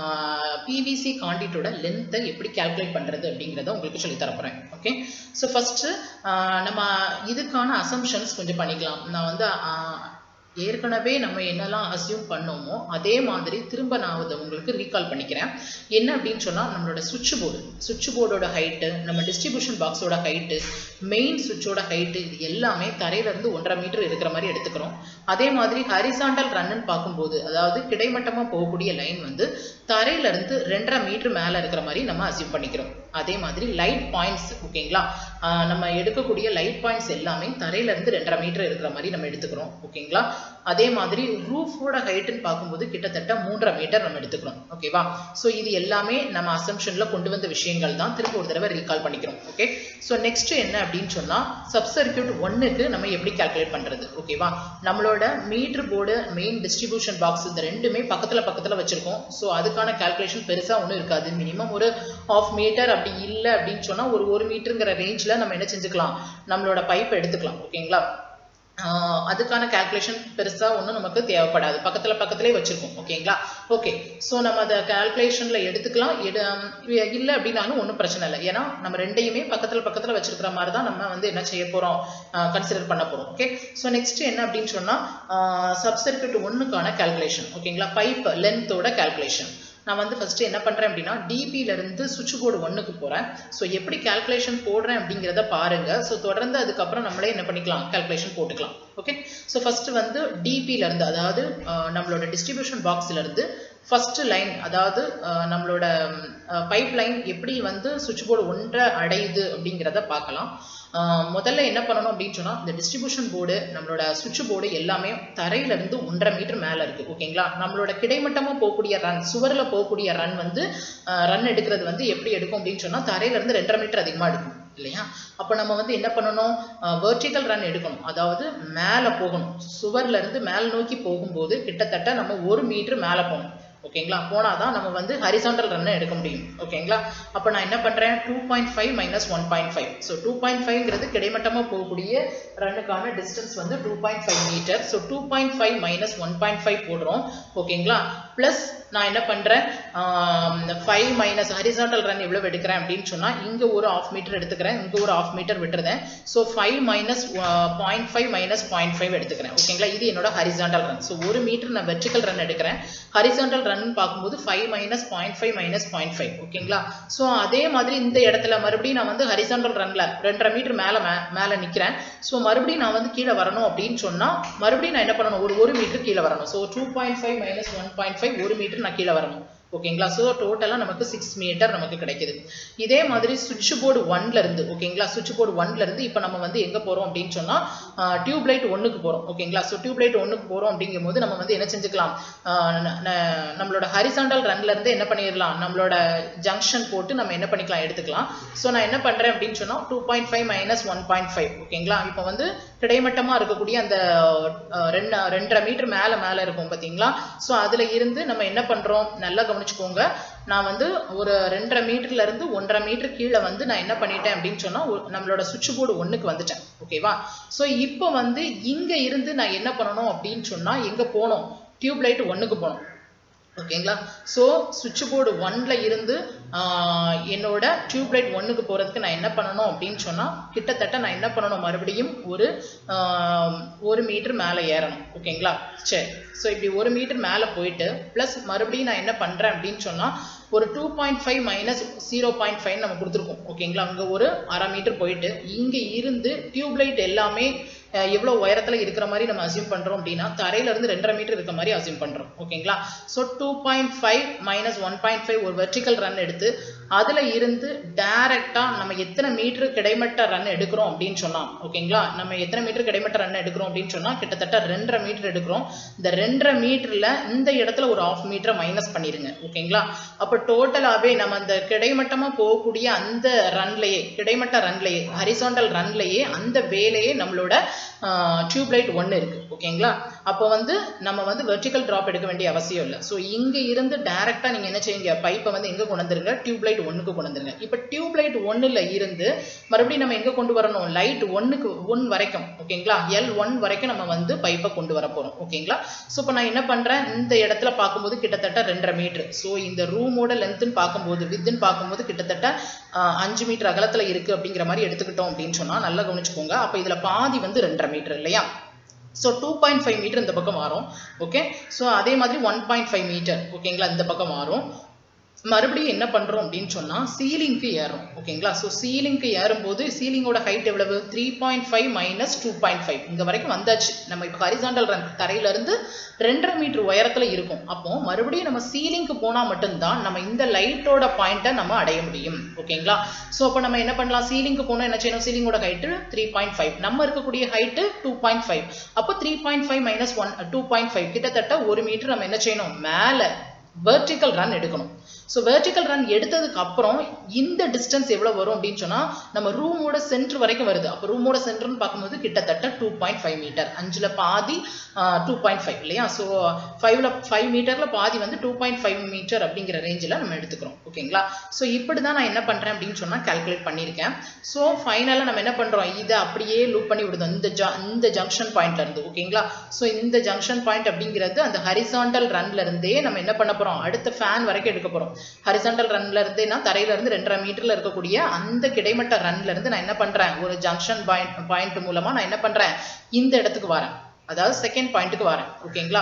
பிவிசி காண்டிட்டோட லென்த்தை எப்படி கால்குலேட் பண்ணுறது அப்படிங்கிறத உங்களுக்கு சொல்லி தரப்போகிறேன் ஓகே ஸோ ஃபஸ்ட்டு நம்ம இதுக்கான அசம்ஷன்ஸ் கொஞ்சம் பண்ணிக்கலாம் நான் வந்து ஏற்கனவே நம்ம என்னெல்லாம் அசியூம் பண்ணோமோ அதே மாதிரி திரும்ப நான் அதை உங்களுக்கு ரீகால் பண்ணிக்கிறேன் என்ன அப்படின்னு சொன்னால் நம்மளோட சுவிட்ச் போர்டு சுவிட்ச் போர்டோட ஹைட்டு நம்ம டிஸ்ட்ரிபியூஷன் பாக்ஸோட ஹைட்டு மெயின் சுவிட்சோட ஹைட்டு இது எல்லாமே தரையிலேருந்து ஒன்றரை மீட்டர் இருக்கிற மாதிரி எடுத்துக்கிறோம் அதே மாதிரி ஹரிசாண்டல் ரன்னுன்னு பார்க்கும்போது அதாவது கிடைமட்டமாக போகக்கூடிய லைன் வந்து தரையிலேருந்து ரெண்டரை மீட்டர் மேலே இருக்கிற மாதிரி நம்ம அசியூம் பண்ணிக்கிறோம் அதே மாதிரி லைட் பாயிண்ட்ஸ் ஓகேங்களா நம்ம எடுக்கக்கூடிய லைட் பாயிண்ட்ஸ் எல்லாமே தரையிலேருந்து ரெண்டரை மீட்டர் இருக்கிற மாதிரி நம்ம எடுத்துக்கிறோம் ஓகேங்களா அதே மாதிரி ரூஃபோட ஹைட்டுன்னு பார்க்கும்போது கிட்டத்தட்ட மூன்றரை மீட்டர் நம்ம எடுத்துக்கிறோம் ஓகேவா ஸோ இது எல்லாமே நம்ம அசம்ஷனில் கொண்டு வந்த விஷயங்கள் தான் திரும்ப ஒரு தடவை ரீகால் பண்ணிக்கிறோம் ஓகே ஸோ நெக்ஸ்ட் என்ன அப்படின்னு சொன்னால் சப் சர்க்கியூட் ஒன்னுக்கு நம்ம எப்படி கால்குலேட் பண்ணுறது ஓகேவா நம்மளோட meter board main distribution box இந்த ரெண்டுமே பக்கத்தில் பக்கத்தில் வச்சுருக்கோம் ஸோ அதுக்கான கால்குலேஷன் பெருசாக ஒன்றும் இருக்காது மினிமம் ஒரு ஆஃப் மீட்டர் அப்படி இல்லை அப்படின்னு சொன்னால் ஒரு ஒரு மீட்டருங்கிற ரேஞ்சில் நம்ம என்ன செஞ்சுக்கலாம் நம்மளோட பைப் எடுத்துக்கலாம் ஓகேங்களா அதுக்கான கால்குலேஷன் பெருசாக ஒன்றும் நமக்கு தேவைப்படாது பக்கத்தில் பக்கத்துலேயே வச்சுருக்கோம் ஓகேங்களா ஓகே ஸோ நம்ம அதை கால்குலேஷனில் எடுத்துக்கலாம் எடு இல்லை அப்படின்னாலும் ஒன்றும் பிரச்சனை இல்லை ஏன்னா நம்ம ரெண்டையுமே பக்கத்தில் பக்கத்தில் வச்சுருக்கிற மாதிரி தான் நம்ம வந்து என்ன செய்ய போகிறோம் கன்சிடர் பண்ண போகிறோம் ஓகே ஸோ நெக்ஸ்ட் என்ன அப்படின்னு சொன்னால் சப்சர்க்கியூட் ஒன்றுக்கான கால்குலேஷன் ஓகேங்களா பைப் லென்த்தோட கால்குலேஷன் நான் வந்து ஃபஸ்ட்டு என்ன பண்ணுறேன் அப்படின்னா டிபியிலேருந்து சுவிட்ச் போர்டு ஒன்றுக்கு போகிறேன் ஸோ எப்படி கால்குலேஷன் போடுறேன் அப்படிங்கிறத பாருங்கள் ஸோ தொடர்ந்து அதுக்கப்புறம் நம்மளே என்ன பண்ணிக்கலாம் கால்குலேஷன் போட்டுக்கலாம் ஓகே ஸோ ஃபஸ்ட்டு வந்து டிபியிலேருந்து அதாவது நம்மளோட டிஸ்ட்ரிபியூஷன் பாக்ஸ்லேருந்து ஃபஸ்ட்டு லைன் அதாவது நம்மளோட பைப் லைன் எப்படி வந்து சுவிட்ச் போர்டு ஒன்றை அடையுது அப்படிங்கிறத பார்க்கலாம் முதல்ல என்ன பண்ணணும் அப்படின்னு சொன்னால் இந்த டிஸ்ட்ரிபியூஷன் போர்டு நம்மளோட சுவிட்ச் போர்டு எல்லாமே தரையிலேருந்து ஒன்றரை மீட்டர் மேலே இருக்குது ஓகேங்களா நம்மளோட கிடைமட்டமாக போகக்கூடிய ரன் சுவரில் போகக்கூடிய ரன் வந்து ரன் எடுக்கிறது வந்து எப்படி எடுக்கும் அப்படின்னு சொன்னால் தரையிலேருந்து ரெண்டரை மீட்டர் அதிகமாக எடுக்கும் இல்லையா அப்போ நம்ம வந்து என்ன பண்ணணும் வெர்டிக்கல் ரன் எடுக்கணும் அதாவது மேலே போகணும் சுவர்லேருந்து மேல் நோக்கி போகும்போது கிட்டத்தட்ட நம்ம ஒரு மீட்டர் மேலே போகணும் ஓகேங்களா போனால் தான் நம்ம வந்து ஹரிசாண்டல் ரன்னை எடுக்க முடியும் ஓகேங்களா அப்போ நான் என்ன பண்ணுறேன் two point five minus one point five so two point ஃபைவ்ங்கிறது கிடைமட்டமாக போகக்கூடிய ரன்னுக்கான டிஸ்டன்ஸ் வந்து two point five metre so two point five minus one point five போடுறோம் ஓகேங்களா ப்ளஸ் நான் என்ன பண்ணுறேன் ஃபைவ் மைனஸ் ஹரிசாண்டல் ரன் எவ்வளோ எடுக்கிறேன் அப்படின்னு சொன்னால் இங்கே ஒரு ஆஃப் மீட்டர் எடுத்துக்கிறேன் இங்கே ஒரு ஆஃப் மீட்டர் விட்டுருந்தேன் so five minus point five minus point five எடுத்துக்கிறேன் ஓகேங்களா இது என்னோட ஹரிசாண்டல் ரன் ஸோ ஒரு மீட்டர் நான் வெர்டிக்கல் ரன் எடுக்கிறேன் ஹரிசாண்டல் ரன் பார்க்கும்போது five minus point five minus point five ஓகேங்களா ஸோ அதே மாதிரி இந்த இடத்துல மறுபடியும் நான் வந்து ஹரிசாண்டல் ரன்ல ரெண்டரை மீட்டர் மேலே மே மேலே நிற்கிறேன் ஸோ மறுபடியும் நான் வந்து கீழே வரணும் அப்படின்னு சொன்னால் மறுபடியும் நான் என்ன பண்ணணும் ஒரு ஒரு மீட்டர் கீழே வரணும் so two point five minus one point five ஒரு மீட்டர் நான் கீழே வரணும் ஓகேங்களா ஸோ டோட்டலாக நமக்கு சிக்ஸ் மீட்டர் நமக்கு கிடைக்குது இதே மாதிரி சுவிட்ச் போர்டு ஒன்ல இருந்து ஓகேங்களா சுவிட்ச் போர்டு ஒன்ல இருந்து இப்போ நம்ம வந்து எங்கே போகிறோம் அப்படின்னு சொன்னால் டியூப் லைட் ஒன்றுக்கு போகிறோம் ஓகேங்களா ஸோ டியூப் லைட் ஒன்றுக்கு போகிறோம் அப்படிங்கும் போது நம்ம வந்து என்ன செஞ்சுக்கலாம் நம்மளோட ஹரிசாண்டல் ரன்ல இருந்து என்ன பண்ணிடலாம் நம்மளோட ஜங்ஷன் போட்டு நம்ம என்ன பண்ணிக்கலாம் எடுத்துக்கலாம் ஸோ நான் என்ன பண்ணுறேன் அப்படின்னு சொன்னால் two point five minus one point five ஓகேங்களா இப்போ வந்து கிடைமட்டமாக இருக்கக்கூடிய அந்த ரெண்டு ரெண்டரை மீட்டர் மேலே மேலே இருக்கும் பார்த்தீங்களா ஸோ அதில் இருந்து நம்ம என்ன பண்ணுறோம் நல்லா கவனிச்சுக்கோங்க நான் வந்து ஒரு ரெண்டரை மீட்டர்ல இருந்து ஒன்றரை மீட்டர் கீழே வந்து நான் என்ன பண்ணிட்டேன் அப்படின்னு சொன்னா நம்மளோட சுவிட்ச் போர்டு ஒன்றுக்கு வந்துட்டேன் ஓகேவா ஸோ இப்போ வந்து இங்க இருந்து நான் என்ன பண்ணணும் அப்படின்னு சொன்னா எங்க போனோம் டியூப் லைட் ஒன்றுக்கு போனோம் ஓகேங்களா ஸோ சுவிட்ச் போர்டு ஒன்ல இருந்து என்னோட டியூப் லைட் ஒன்றுக்கு போகிறதுக்கு நான் என்ன பண்ணணும் அப்படின்னு சொன்னால் கிட்டத்தட்ட நான் என்ன பண்ணணும் மறுபடியும் ஒரு ஒரு மீட்டர் மேலே ஏறணும் ஓகேங்களா சரி ஸோ இப்படி ஒரு மீட்டர் மேலே போயிட்டு ப்ளஸ் மறுபடியும் நான் என்ன பண்ணுறேன் அப்படின்னு சொன்னால் ஒரு two point five minus zero point five நம்ம கொடுத்துருக்கோம் ஓகேங்களா அங்கே ஒரு அரை மீட்டர் போயிட்டு இங்கே இருந்து டியூப் லைட் எல்லாமே எவ்வளோ உயரத்தில் இருக்கிற மாதிரி நம்ம அசியூம் பண்ணுறோம் அப்படின்னா தரையிலேருந்து ரெண்டரை மீட்டர் இருக்க மாதிரி அசியூம் பண்ணுறோம் ஓகேங்களா so two point five minus one point five ஒரு வெர்டிக்கல் ரன் எடுத்து அதில் இருந்து டைரெக்டாக நம்ம எத்தனை மீட்டர் கிடைமட்ட ரன் எடுக்கிறோம் அப்படின்னு சொன்னால் ஓகேங்களா நம்ம எத்தனை மீட்டர் கிடைமட்ட ரன் எடுக்கிறோம் அப்படின்னு சொன்னால் கிட்டத்தட்ட ரெண்டரை மீட்டர் எடுக்கிறோம் இந்த ரெண்டரை மீட்டரில் இந்த இடத்துல ஒரு ஆஃப் மீட்டரை மைனஸ் பண்ணிடுங்க ஓகேங்களா அப்போ டோட்டலாகவே நம்ம அந்த கிடைமட்டமாக போகக்கூடிய அந்த ரன்லையே கிடைமட்ட ரன்லையே ஹரிசாண்டல் ரன்லையே அந்த வேலையே நம்மளோட டியூப் லைட் ஒன்று இருக்குது ஓகேங்களா அப்போ வந்து நம்ம வந்து வெர்டிக்கல் ட்ராப் எடுக்க வேண்டிய அவசியம் இல்லை ஸோ இங்கே இருந்து டைரெக்டாக நீங்கள் என்ன செய்யுங்க பைப்பை வந்து எங்கே கொண்டு வந்துருங்க டியூப் லைட் ஒன்றுக்கு கொண்டு வந்துருங்க இப்போ டியூப் லைட் ஒன்றில் இருந்து மறுபடியும் நம்ம எங்கே கொண்டு வரணும் லைட் ஒன்றுக்கு ஒன் வரைக்கும் ஓகேங்களா எல் ஒன் வரைக்கும் நம்ம வந்து பைப்பை கொண்டு வர போகிறோம் ஓகேங்களா ஸோ இப்போ நான் என்ன பண்ணுறேன் இந்த இடத்துல பார்க்கும்போது கிட்டத்தட்ட ரெண்டரை மீட்ரு ஸோ இந்த ரூமோட லென்த்துன்னு பார்க்கும்போது வித்துன்னு பார்க்கும்போது கிட்டத்தட்ட அஞ்சு மீட்டர் அகலத்தில் இருக்குது அப்படிங்கிற மாதிரி எடுத்துக்கிட்டோம் அப்படின்னு சொன்னால் நல்லா கவனிச்சுக்கோங்க அப்போ இதில் பாதி வந்து ரெண்டரை மீட்டர் இல்லையா so two point five metre இந்த பக்கம் மாறும் ஓகே ஸோ அதே மாதிரி ஒன் பாயிண்ட் ஃபைவ் மீட்டர் ஓகேங்களா இந்த பக்கம் மாறும் மறுபடியும் என்ன பண்ணுறோம் அப்படின்னு சொன்னால் சீலிங்க்கு ஏறும் ஓகேங்களா ஸோ சீலிங்க்கு ஏறும்போது சீலிங்கோட ஹைட் எவ்வளவு three point five minus two point five இங்கே வரைக்கும் வந்தாச்சு நம்ம இப்போ ஹரிசாண்டல் ரன் தரையிலேருந்து ரெண்டரை மீட்டர் உயரத்தில் இருக்கும் அப்போ மறுபடியும் நம்ம சீலிங்க்கு போனால் மட்டும்தான் நம்ம இந்த லைட்டோட பாயிண்ட்டை நம்ம அடைய முடியும் ஓகேங்களா ஸோ அப்போ நம்ம என்ன பண்ணலாம் சீலிங்க்கு போனால் என்ன செய்யணும் சீலிங்கோட ஹைட்டு த்ரீ பாயிண்ட் ஃபைவ் நம்ம இருக்கக்கூடிய ஹைட்டு டூ பாயிண்ட் ஃபைவ் அப்போ three point five minus one two point five கிட்டத்தட்ட ஒரு மீட்டர் நம்ம என்ன செய்யணும் மேலே வெர்டிக்கல் ரன் எடுக்கணும் ஸோ வெர்டிக்கல் ரன் எடுத்ததுக்கு அப்புறம் இந்த டிஸ்டன்ஸ் எவ்வளோ வரும் அப்படின்னு சொன்னால் நம்ம ரூமோட சென்டர் வரைக்கும் வருது அப்போ ரூமோட சென்டர்னு பார்க்கும்போது கிட்டத்தட்ட டூ பாயிண்ட் ஃபைவ் மீட்டர் அஞ்சில் பாதி டூ பாயிண்ட் ஃபைவ் இல்லையா ஸோ ஃபைவ்ல ஃபைவ் மீட்டரில் பாதி வந்து டூ பாயிண்ட் ஃபைவ் மீட்டர் அப்படிங்கிற ரேஞ்சில் நம்ம எடுத்துக்கிறோம் ஓகேங்களா ஸோ இப்படி தான் நான் என்ன பண்ணுறேன் அப்படின்னு சொன்னால் கால்குலேட் பண்ணியிருக்கேன் ஸோ ஃபைனலாக நம்ம என்ன பண்ணுறோம் இதை அப்படியே லூப் பண்ணி விடுதோம் இந்த ஜ இந்த ஜங்ஷன் பாயிண்ட்ல இருந்து ஓகேங்களா ஸோ இந்த ஜங்ஷன் பாயிண்ட் அப்படிங்கிறது அந்த ஹரிசாண்டல் ரன்ல இருந்தே நம்ம என்ன பண்ண போகிறோம் அடுத்த ஃபேன் வரைக்கும் எடுக்க போகிறோம் ஹரிசாண்டல் ரன்ல இருந்து நான் தரையில இருந்து ரெண்டரை மீட்டர்ல இருக்கக்கூடிய அந்த கிடைமட்ட ரன்ல இருந்து நான் என்ன பண்றேன் ஒரு ஜங்ஷன் பாயிண்ட் பாயிண்ட் மூலமா நான் என்ன பண்றேன் இந்த இடத்துக்கு வரேன் அதாவது செகண்ட் பாயிண்ட்டுக்கு வரேன் ஓகேங்களா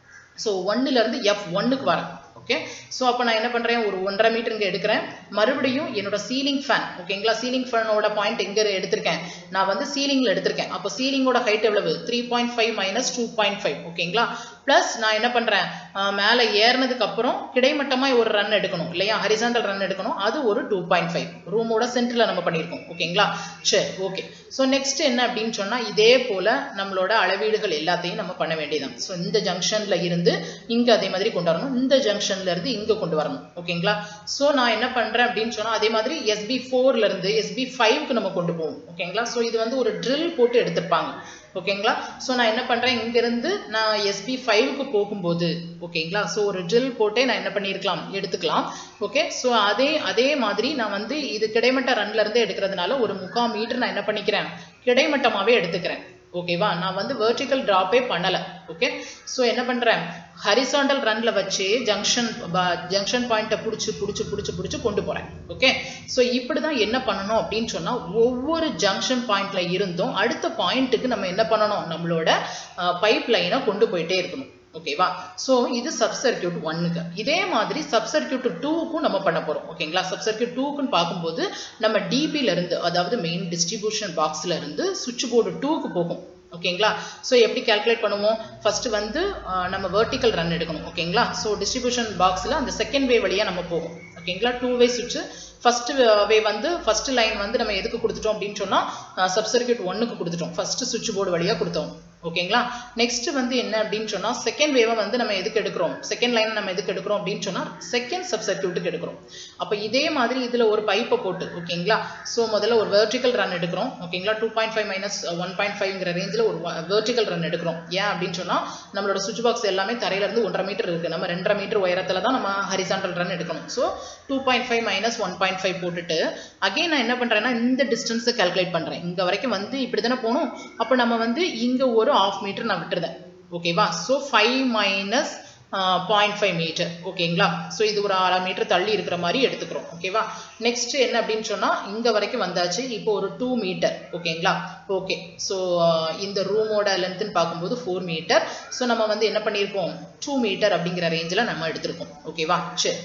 ஸோ ஒன்னுல இருந்து எஃப் ஒன்னுக்கு வரேன் ஓகே ஸோ அப்போ நான் என்ன பண்ணுறேன் ஒரு ஒன்றரை மீட்டர் இங்கே எடுக்கிறேன் மறுபடியும் என்னோட சீலிங் ஃபேன் ஓகேங்களா சீலிங் ஃபேனோட பாயிண்ட் எங்கே எடுத்திருக்கேன் நான் வந்து சீலிங்கில் எடுத்திருக்கேன் அப்போ சீலிங்கோட ஹைட் எவ்வளவு three point five minus two point five ஓகேங்களா ப்ளஸ் நான் என்ன பண்ணுறேன் மேலே ஏறினதுக்கு அப்புறம் கிடைமட்டமாக ஒரு ரன் எடுக்கணும் இல்லையா ஹரிசாண்டல் ரன் எடுக்கணும் அது ஒரு டூ பாயிண்ட் ஃபைவ் ரூமோட சென்டரில் நம்ம பண்ணியிருக்கோம் ஓகேங்களா சரி ஓகே ஸோ நெக்ஸ்ட் என்ன அப்படின்னு சொன்னால் இதே போல் நம்மளோட அளவீடுகள் எல்லாத்தையும் நம்ம பண்ண வேண்டியதான் ஸோ இந்த ஜங்ஷனில் இருந்து இங்கே அதே மாதிரி கொண்டு வரணும் இந்த ஜங்ஷன்ல இருந்து இங்கே கொண்டு வரணும் ஓகேங்களா ஸோ நான் என்ன பண்ணுறேன் அப்படின்னு சொன்னால் அதே மாதிரி எஸ்பி ஃபோர்ல இருந்து எஸ்பி ஃபைவ்க்கு நம்ம கொண்டு போவோம் ஓகேங்களா ஸோ இது வந்து ஒரு ட்ரில் போட்டு எடுத்திருப்பாங்க ஓகேங்களா ஸோ நான் என்ன பண்ணுறேன் இங்கேருந்து நான் எஸ்பி ஃபைவ்க்கு போகும்போது ஓகேங்களா ஸோ ஒரு ட்ரில் போட்டே நான் என்ன பண்ணியிருக்கலாம் எடுத்துக்கலாம் ஓகே ஸோ அதே அதே மாதிரி நான் வந்து இது கிடைமட்ட ரன்ல இருந்து எடுக்கிறதுனால ஒரு முக்கால் மீட்டர் நான் என்ன பண்ணிக்கிறேன் கிடைமட்டமாகவே எடுத்துக்கிறேன் ஓகேவா நான் வந்து வெர்டிக்கல் ட்ராப்பே பண்ணலை ஓகே ஸோ என்ன பண்ணுறேன் ஹரிசாண்டல் ரன்ல வச்சு ஜங்ஷன் ஜங்ஷன் பாயிண்ட்டை பிடிச்சி பிடிச்சி பிடிச்சி பிடிச்சி கொண்டு போகிறேன் ஓகே ஸோ இப்படி தான் என்ன பண்ணணும் அப்படின்னு சொன்னால் ஒவ்வொரு ஜங்ஷன் பாயிண்ட்ல இருந்தும் அடுத்த பாயிண்ட்டுக்கு நம்ம என்ன பண்ணணும் நம்மளோட பைப் லைனை கொண்டு போயிட்டே இருக்கணும் ஓகேவா ஸோ இது சப் சர்க்கியூட் ஒன்னுக்கு இதே மாதிரி சப் சர்க்கியூட் டூக்கும் நம்ம பண்ண போகிறோம் ஓகேங்களா சப் சர்க்கியூட் டூக்குன்னு பார்க்கும்போது நம்ம டிபில இருந்து அதாவது மெயின் டிஸ்ட்ரிபியூஷன் பாக்ஸ்ல இருந்து சுவிட்ச் போர்டு டூக்கு போகும் ஓகேங்களா ஸோ எப்படி கால்குலேட் பண்ணுவோம் ஃபர்ஸ்ட் வந்து அஹ், நம்ம வெர்டிக்கல் ரன் எடுக்கணும் ஓகேங்களா ஸோ டிஸ்ட்ரிபியூஷன் பாக்ஸில் அந்த செகண்ட் வே வழியாக நம்ம போகும் ஓகேங்களா டூ வே சுவிட்ச் ஃபர்ஸ்ட் வே வந்து ஃபர்ஸ்ட் லைன் வந்து நம்ம எதுக்கு கொடுத்துட்டோம் அப்படின்னு சொன்னால் சப் சர்க்யூட் ஒன்னுக்கு கொடுத்துட்டோம் ஃபர்ஸ்ட் சுவிட்ச் போர்டு வழியாக கொடுத்தோம் ஓகேங்களா நெக்ஸ்ட் வந்து என்ன அப்படின்னு சொன்னா செகண்ட் வேவை வந்து நம்ம எதுக்கு எடுக்கிறோம் செகண்ட் லைன் நம்ம எதுக்கு எடுக்கிறோம் அப்படின்னு சொன்னா செகண்ட் சப் சர்க்யூட்டுக்கு எடுக்கிறோம் அப்போ இதே மாதிரி இதுல ஒரு பைப்பை போட்டு ஓகேங்களா ஸோ முதல்ல ஒரு வெர்டிக்கல் ரன் எடுக்கிறோம் ஓகேங்களா two point five minus one point ஃபைவ்ங்கிற ரேஞ்சில் ஒரு வெர்டிக்கல் ரன் எடுக்கிறோம் ஏன் அப்படின்னு சொன்னா நம்மளோட சுவிட்ச் பாக்ஸ் எல்லாமே தரையில இருந்து ஒன்றரை மீட்டர் இருக்கு நம்ம ரெண்டரை மீட்டர் உயரத்துல தான் நம்ம ஹரிசாண்டல் ரன் எடுக்கணும் so two point five minus one point five போட்டுட்டு அகைன் நான் என்ன பண்றேன்னா இந்த டிஸ்டன்ஸை கால்குலேட் பண்றேன் இங்க வரைக்கும் வந்து இப்படி தானே போகணும் அப்போ நம்ம வந்து இங்க ஒரு ஆஃப் மீட்டர் நான் விட்டுருந்தேன் ஓகேவா so five minus point five metre ஓகேங்களா ஸோ இது ஒரு அரை மீட்டர் தள்ளி இருக்கிற மாதிரி எடுத்துக்கிறோம் ஓகேவா நெக்ஸ்ட் என்ன அப்படின்னு சொன்னா இங்க வரைக்கும் வந்தாச்சு இப்போ ஒரு டூ மீட்டர் ஓகேங்களா ஓகே ஸோ இந்த ரூமோட லென்த்னு பார்க்கும்போது ஃபோர் மீட்டர் ஸோ நம்ம வந்து என்ன பண்ணியிருக்கோம் டூ மீட்டர் அப்படிங்கிற ரேஞ்சில் நம்ம எடுத்திருக்கோம் ஓகேவா சரி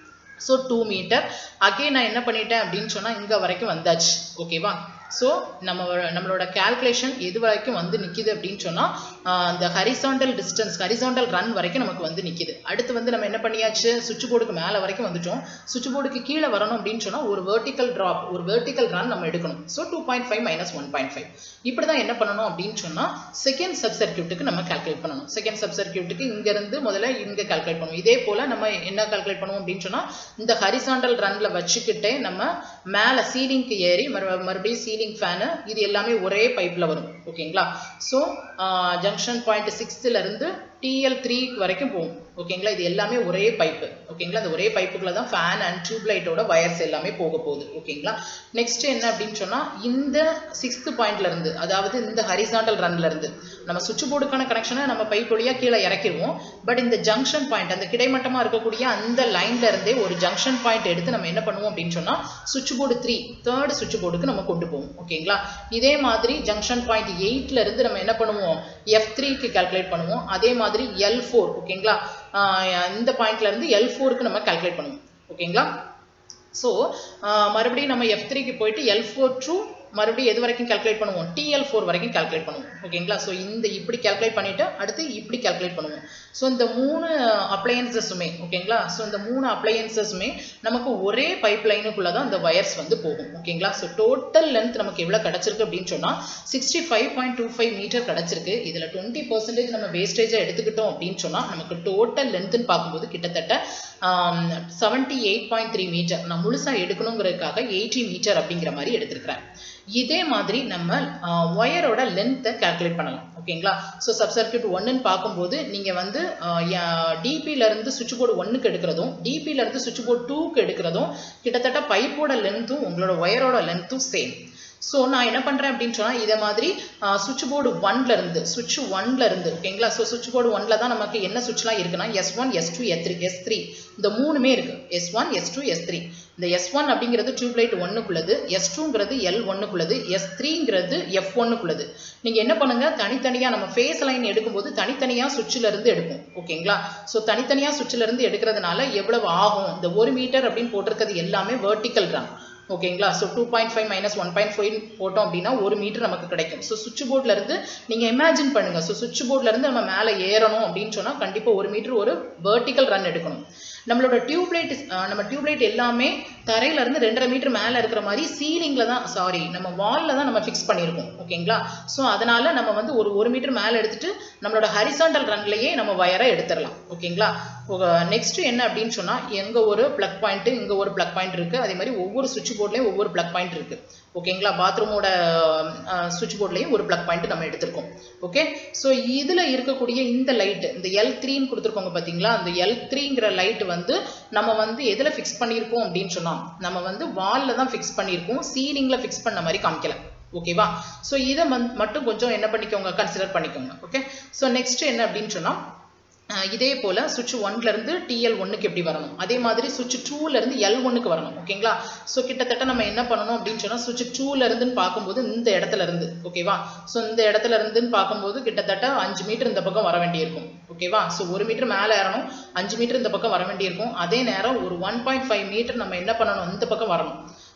ஸோ டூ மீட்டர் அகைன் நான் என்ன பண்ணிட்டேன் அப்படின்னு சொன்னால் இங்கே வரைக்கும் வந்தாச்சு ஓகேவா ஸோ நம்ம நம்மளோட கால்குலேஷன் எது வரைக்கும் வந்து நிற்கிது அப்படின்னு சொன்னால் அந்த ஹரிசாண்டல் டிஸ்டன்ஸ் ஹரிசாண்டல் ரன் வரைக்கும் நமக்கு வந்து நிற்கிது அடுத்து வந்து நம்ம என்ன பண்ணியாச்சு சுவிட்ச் போர்டுக்கு மேலே வரைக்கும் வந்துட்டோம் சுவிட்ச் போர்டுக்கு கீழே வரணும் அப்படின்னு சொன்னால் ஒரு வெர்டிக்கல் ட்ராப் ஒரு வெர்டிக்கல் ரன் நம்ம எடுக்கணும் so two point five minus one point five இப்படி தான் என்ன பண்ணணும் அப்படின்னு சொன்னால் செகண்ட் சப் சர்க்யூட்டுக்கு நம்ம கால்குலேட் பண்ணணும் செகண்ட் சப் சர்க்யூட்டுக்கு இங்கேருந்து முதல்ல இங்கே கால்குலேட் பண்ணுவோம் இதே போல் நம்ம என்ன கால்குலேட் பண்ணுவோம் அப்படின்னு சொன்னால் இந்த ஹரிசாண்டல் ரன்ல வச்சுக்கிட்டே நம்ம மேலே சீலிங்க்கு ஏறி மறு மறுபடியும் சீலிங் ஃபேனு இது எல்லாமே ஒரே பைப்பில் வரும் ஓகேங்களா ஸோ ஜங்ஷன் பாயிண்ட் சிக்ஸ்த்துல இருந்து டிஎல் த்ரீ வரைக்கும் போகும் ஓகேங்களா இது எல்லாமே ஒரே பைப்பு ஓகேங்களா அந்த ஒரே பைப்புக்குள்ள தான் ஃபேன் அண்ட் டியூப் லைட்டோட வயர்ஸ் எல்லாமே போக போகுது ஓகேங்களா நெக்ஸ்ட் என்ன அப்படின்னு சொன்னா இந்த சிக்ஸ்த் பாயிண்ட்ல இருந்து அதாவது இந்த ஹரிசாண்டல் ரன்ல இருந்து நம்ம சுவிட்ச் போர்டுக்கான கனெக்ஷனை நம்ம பைப் வழியா கீழே இறக்கிடுவோம் பட் இந்த ஜங்ஷன் பாயிண்ட் அந்த கிடைமட்டமா இருக்கக்கூடிய அந்த லைன்ல இருந்தே ஒரு ஜங்ஷன் பாயிண்ட் எடுத்து நம்ம என்ன பண்ணுவோம் அப்படின்னு சொன்னா சுவிட்ச் போர்டு த்ரீ தேர்ட் சுவிட்ச் போர்டுக்கு நம்ம கொண்டு போவோம் ஓகேங்களா இதே மாதிரி ஜங்ஷன் பாயிண்ட் எயிட்ல இருந்து நம்ம என்ன பண்ணுவோம் எஃப் த்ரீக்கு கால்குலேட் பண்ணுவோம் அதே மாதிரி எல் ஃபோர் ஓகேங்களா ஆஹ் இந்த பாயிண்ட்ல இருந்து எல் ஃபோருக்கு நம்ம கால்குலேட் பண்ணுவோம் ஓகேங்களா ஸோ மறுபடியும் நம்ம எஃப் த்ரீக்கு போயிட்டு எல் ஃபோர் டூ மறுபடியும் எது வரைக்கும் கால்குலேட் பண்ணுவோம் டிஎல் ஃபோர் வரைக்கும் கால்குலேட் பண்ணுவோம் ஓகேங்களா ஸோ இந்த இப்படி கால்குலேட் பண்ணிட்டு அடுத்து இப்படி கால்குலேட் பண்ணுவோம் ஸோ இந்த மூணு அப்ளையன்சஸுமே ஓகேங்களா ஸோ இந்த மூணு அப்ளையன்சஸுமே நமக்கு ஒரே பைப் லைனுக்குள்ள தான் இந்த வயர்ஸ் வந்து போகும் ஓகேங்களா ஸோ டோட்டல் லென்த் நமக்கு எவ்வளோ கிடச்சிருக்கு அப்படின்னு சொன்னால் sixty five point two five metre கிடச்சிருக்கு இதில் டுவெண்ட்டி பர்சன்டேஜ் நம்ம வேஸ்டேஜாக எடுத்துக்கிட்டோம் அப்படின்னு சொன்னால் நமக்கு டோட்டல் லென்த்துன்னு பார்க்கும்போது கிட்டத்தட்ட seventy eight point three metre நான் முழுசாக எடுக்கணுங்கிறதுக்காக எயிட்டி மீட்டர் அப்படிங்கிற மாதிரி எடுத்திருக்கிறேன் இதே மாதிரி நம்ம ஒயரோட லென்த்தை கால்குலேட் பண்ணலாம் ஓகேங்களா ஸோ சப் சர்க்யூட் ஒன்றுன்னு பார்க்கும்போது நீங்கள் வந்து டிபியில இருந்து சுவிட்ச் போர்டு ஒன்றுக்கு எடுக்கிறதும் டிபியில இருந்து சுவிட்ச் போர்டு டூக்கு எடுக்கிறதும் கிட்டத்தட்ட பைப்போட லென்த்தும் உங்களோட ஒயரோட லென்த்தும் சேம் ஸோ நான் என்ன பண்ணுறேன் அப்படின்னு சொன்னால் இதை மாதிரி சுவிட்ச் போர்டு ஒன்ல இருந்து சுவிட்ச் ஒன்ல இருந்து ஓகேங்களா ஸோ சுவிட்ச் போர்டு ஒன்ல தான் நமக்கு என்ன சுவிட்ச்லாம் இருக்குன்னா S one S two S three S three இந்த மூணுமே இருக்கு S one S two S three இந்த எஸ் ஒன் அப்படிங்கிறது டியூப்லைட் ஒன்னுக்குள்ளது எஸ் டூங்கிறது எல் ஒன்னுக்குள்ளது எஸ் த்ரீங்கிறது எஃப் ஒன்னுக்குள்ளது நீங்கள் என்ன பண்ணுங்க தனித்தனியாக நம்ம ஃபேஸ் லைன் எடுக்கும்போது தனித்தனியாக சுவிட்சில் இருந்து எடுப்போம் ஓகேங்களா ஸோ தனித்தனியாக சுவிட்சில் இருந்து எடுக்கிறதுனால எவ்வளவு ஆகும் இந்த ஒரு மீட்டர் அப்படின்னு போட்டிருக்கிறது எல்லாமே வெர்டிக்கல் ரன் ஓகேங்களா so two point five minus one point five போட்டோம் அப்படின்னா ஒரு மீட்டர் நமக்கு கிடைக்கும் ஸோ சுவிட்ச் போர்ட்ல இருந்து நீங்கள் இமேஜின் பண்ணுங்க ஸோ சுவிட்ச் போர்ட்ல இருந்து நம்ம மேலே ஏறணும் அப்படின்னு சொன்னால் கண்டிப்பாக ஒரு மீட்டர் ஒரு வெர்டிக்கல் ரன் எடுக்கணும் நம்மளோட டியூப்லைட் நம்ம டியூப்லைட் எல்லாமே தரையில இருந்து ரெண்டரை மீட்டர் மேலே இருக்கிற மாதிரி சீலிங்ல தான் சாரி நம்ம வால்ல தான் நம்ம ஃபிக்ஸ் பண்ணியிருக்கோம் ஓகேங்களா ஸோ அதனால நம்ம வந்து ஒரு ஒரு மீட்டர் மேலே எடுத்துட்டு நம்மளோட ஹரிசாண்டல் ரன்லயே நம்ம வயரை எடுத்துடலாம் ஓகேங்களா நெக்ஸ்ட் என்ன அப்படின்னு சொன்னா எங்க ஒரு பிளக் பாயிண்ட் இங்க ஒரு பிளக் பாயிண்ட் இருக்கு அதே மாதிரி ஒவ்வொரு சுவிட்ச் போர்ட்லயும் ஒவ்வொரு பிளக் பாயிண்ட் இருக்கு ஓகேங்களா பாத்ரூமோட சுவிட்ச் போர்ட்லயும் ஒரு பிளக் பாயிண்ட் நம்ம எடுத்திருக்கோம் ஓகே ஸோ இதுல இருக்கக்கூடிய இந்த லைட் இந்த எல் த்ரீன்னு கொடுத்துருக்கோங்க பாத்தீங்களா அந்த எல் த்ரீங்கிற லைட் வந்து நம்ம வந்து எதுல ஃபிக்ஸ் பண்ணியிருக்கோம் அப்படின்னு சொன்னா நம்ம வந்து வால்ல தான் ஃபிக்ஸ் பண்ணியிருக்கோம் சீலிங்ல ஃபிக்ஸ் பண்ண மாதிரி காமிக்கல ஓகேவா ஸோ இதை மட்டும் கொஞ்சம் என்ன பண்ணிக்கோங்க கன்சிடர் பண்ணிக்கோங்க ஓகே ஸோ நெக்ஸ்ட் என்ன அப்படின்னு சொன்னா இதே போல சுவிட்ச் ஒன்ல இருந்து டிஎல் ஒன்னுக்கு எப்படி வரணும் அதே மாதிரி சுவிட்ச் டூல இருந்து எல் ஒன்னுக்கு வரணும் ஓகேங்களா ஸோ கிட்டத்தட்ட நம்ம என்ன பண்ணணும் அப்படின்னு சொன்னா சுவிட்ச் டூல இருந்துன்னு பார்க்கும்போது இந்த இடத்துல இருந்து ஓகேவா ஸோ இந்த இடத்துல இருந்துன்னு பார்க்கும்போது கிட்டத்தட்ட அஞ்சு மீட்டர் இந்த பக்கம் வர வேண்டியிருக்கும் ஓகேவா ஸோ ஒரு மீட்டர் மேலே ஏறணும் அஞ்சு மீட்டர் இந்த பக்கம் வர வேண்டியிருக்கும் அதே நேரம் ஒரு ஒன் பாயிண்ட் ஃபைவ் மீட்டர் நம்ம என்ன பண்ணணும் இந்த பக்கம் வரணும்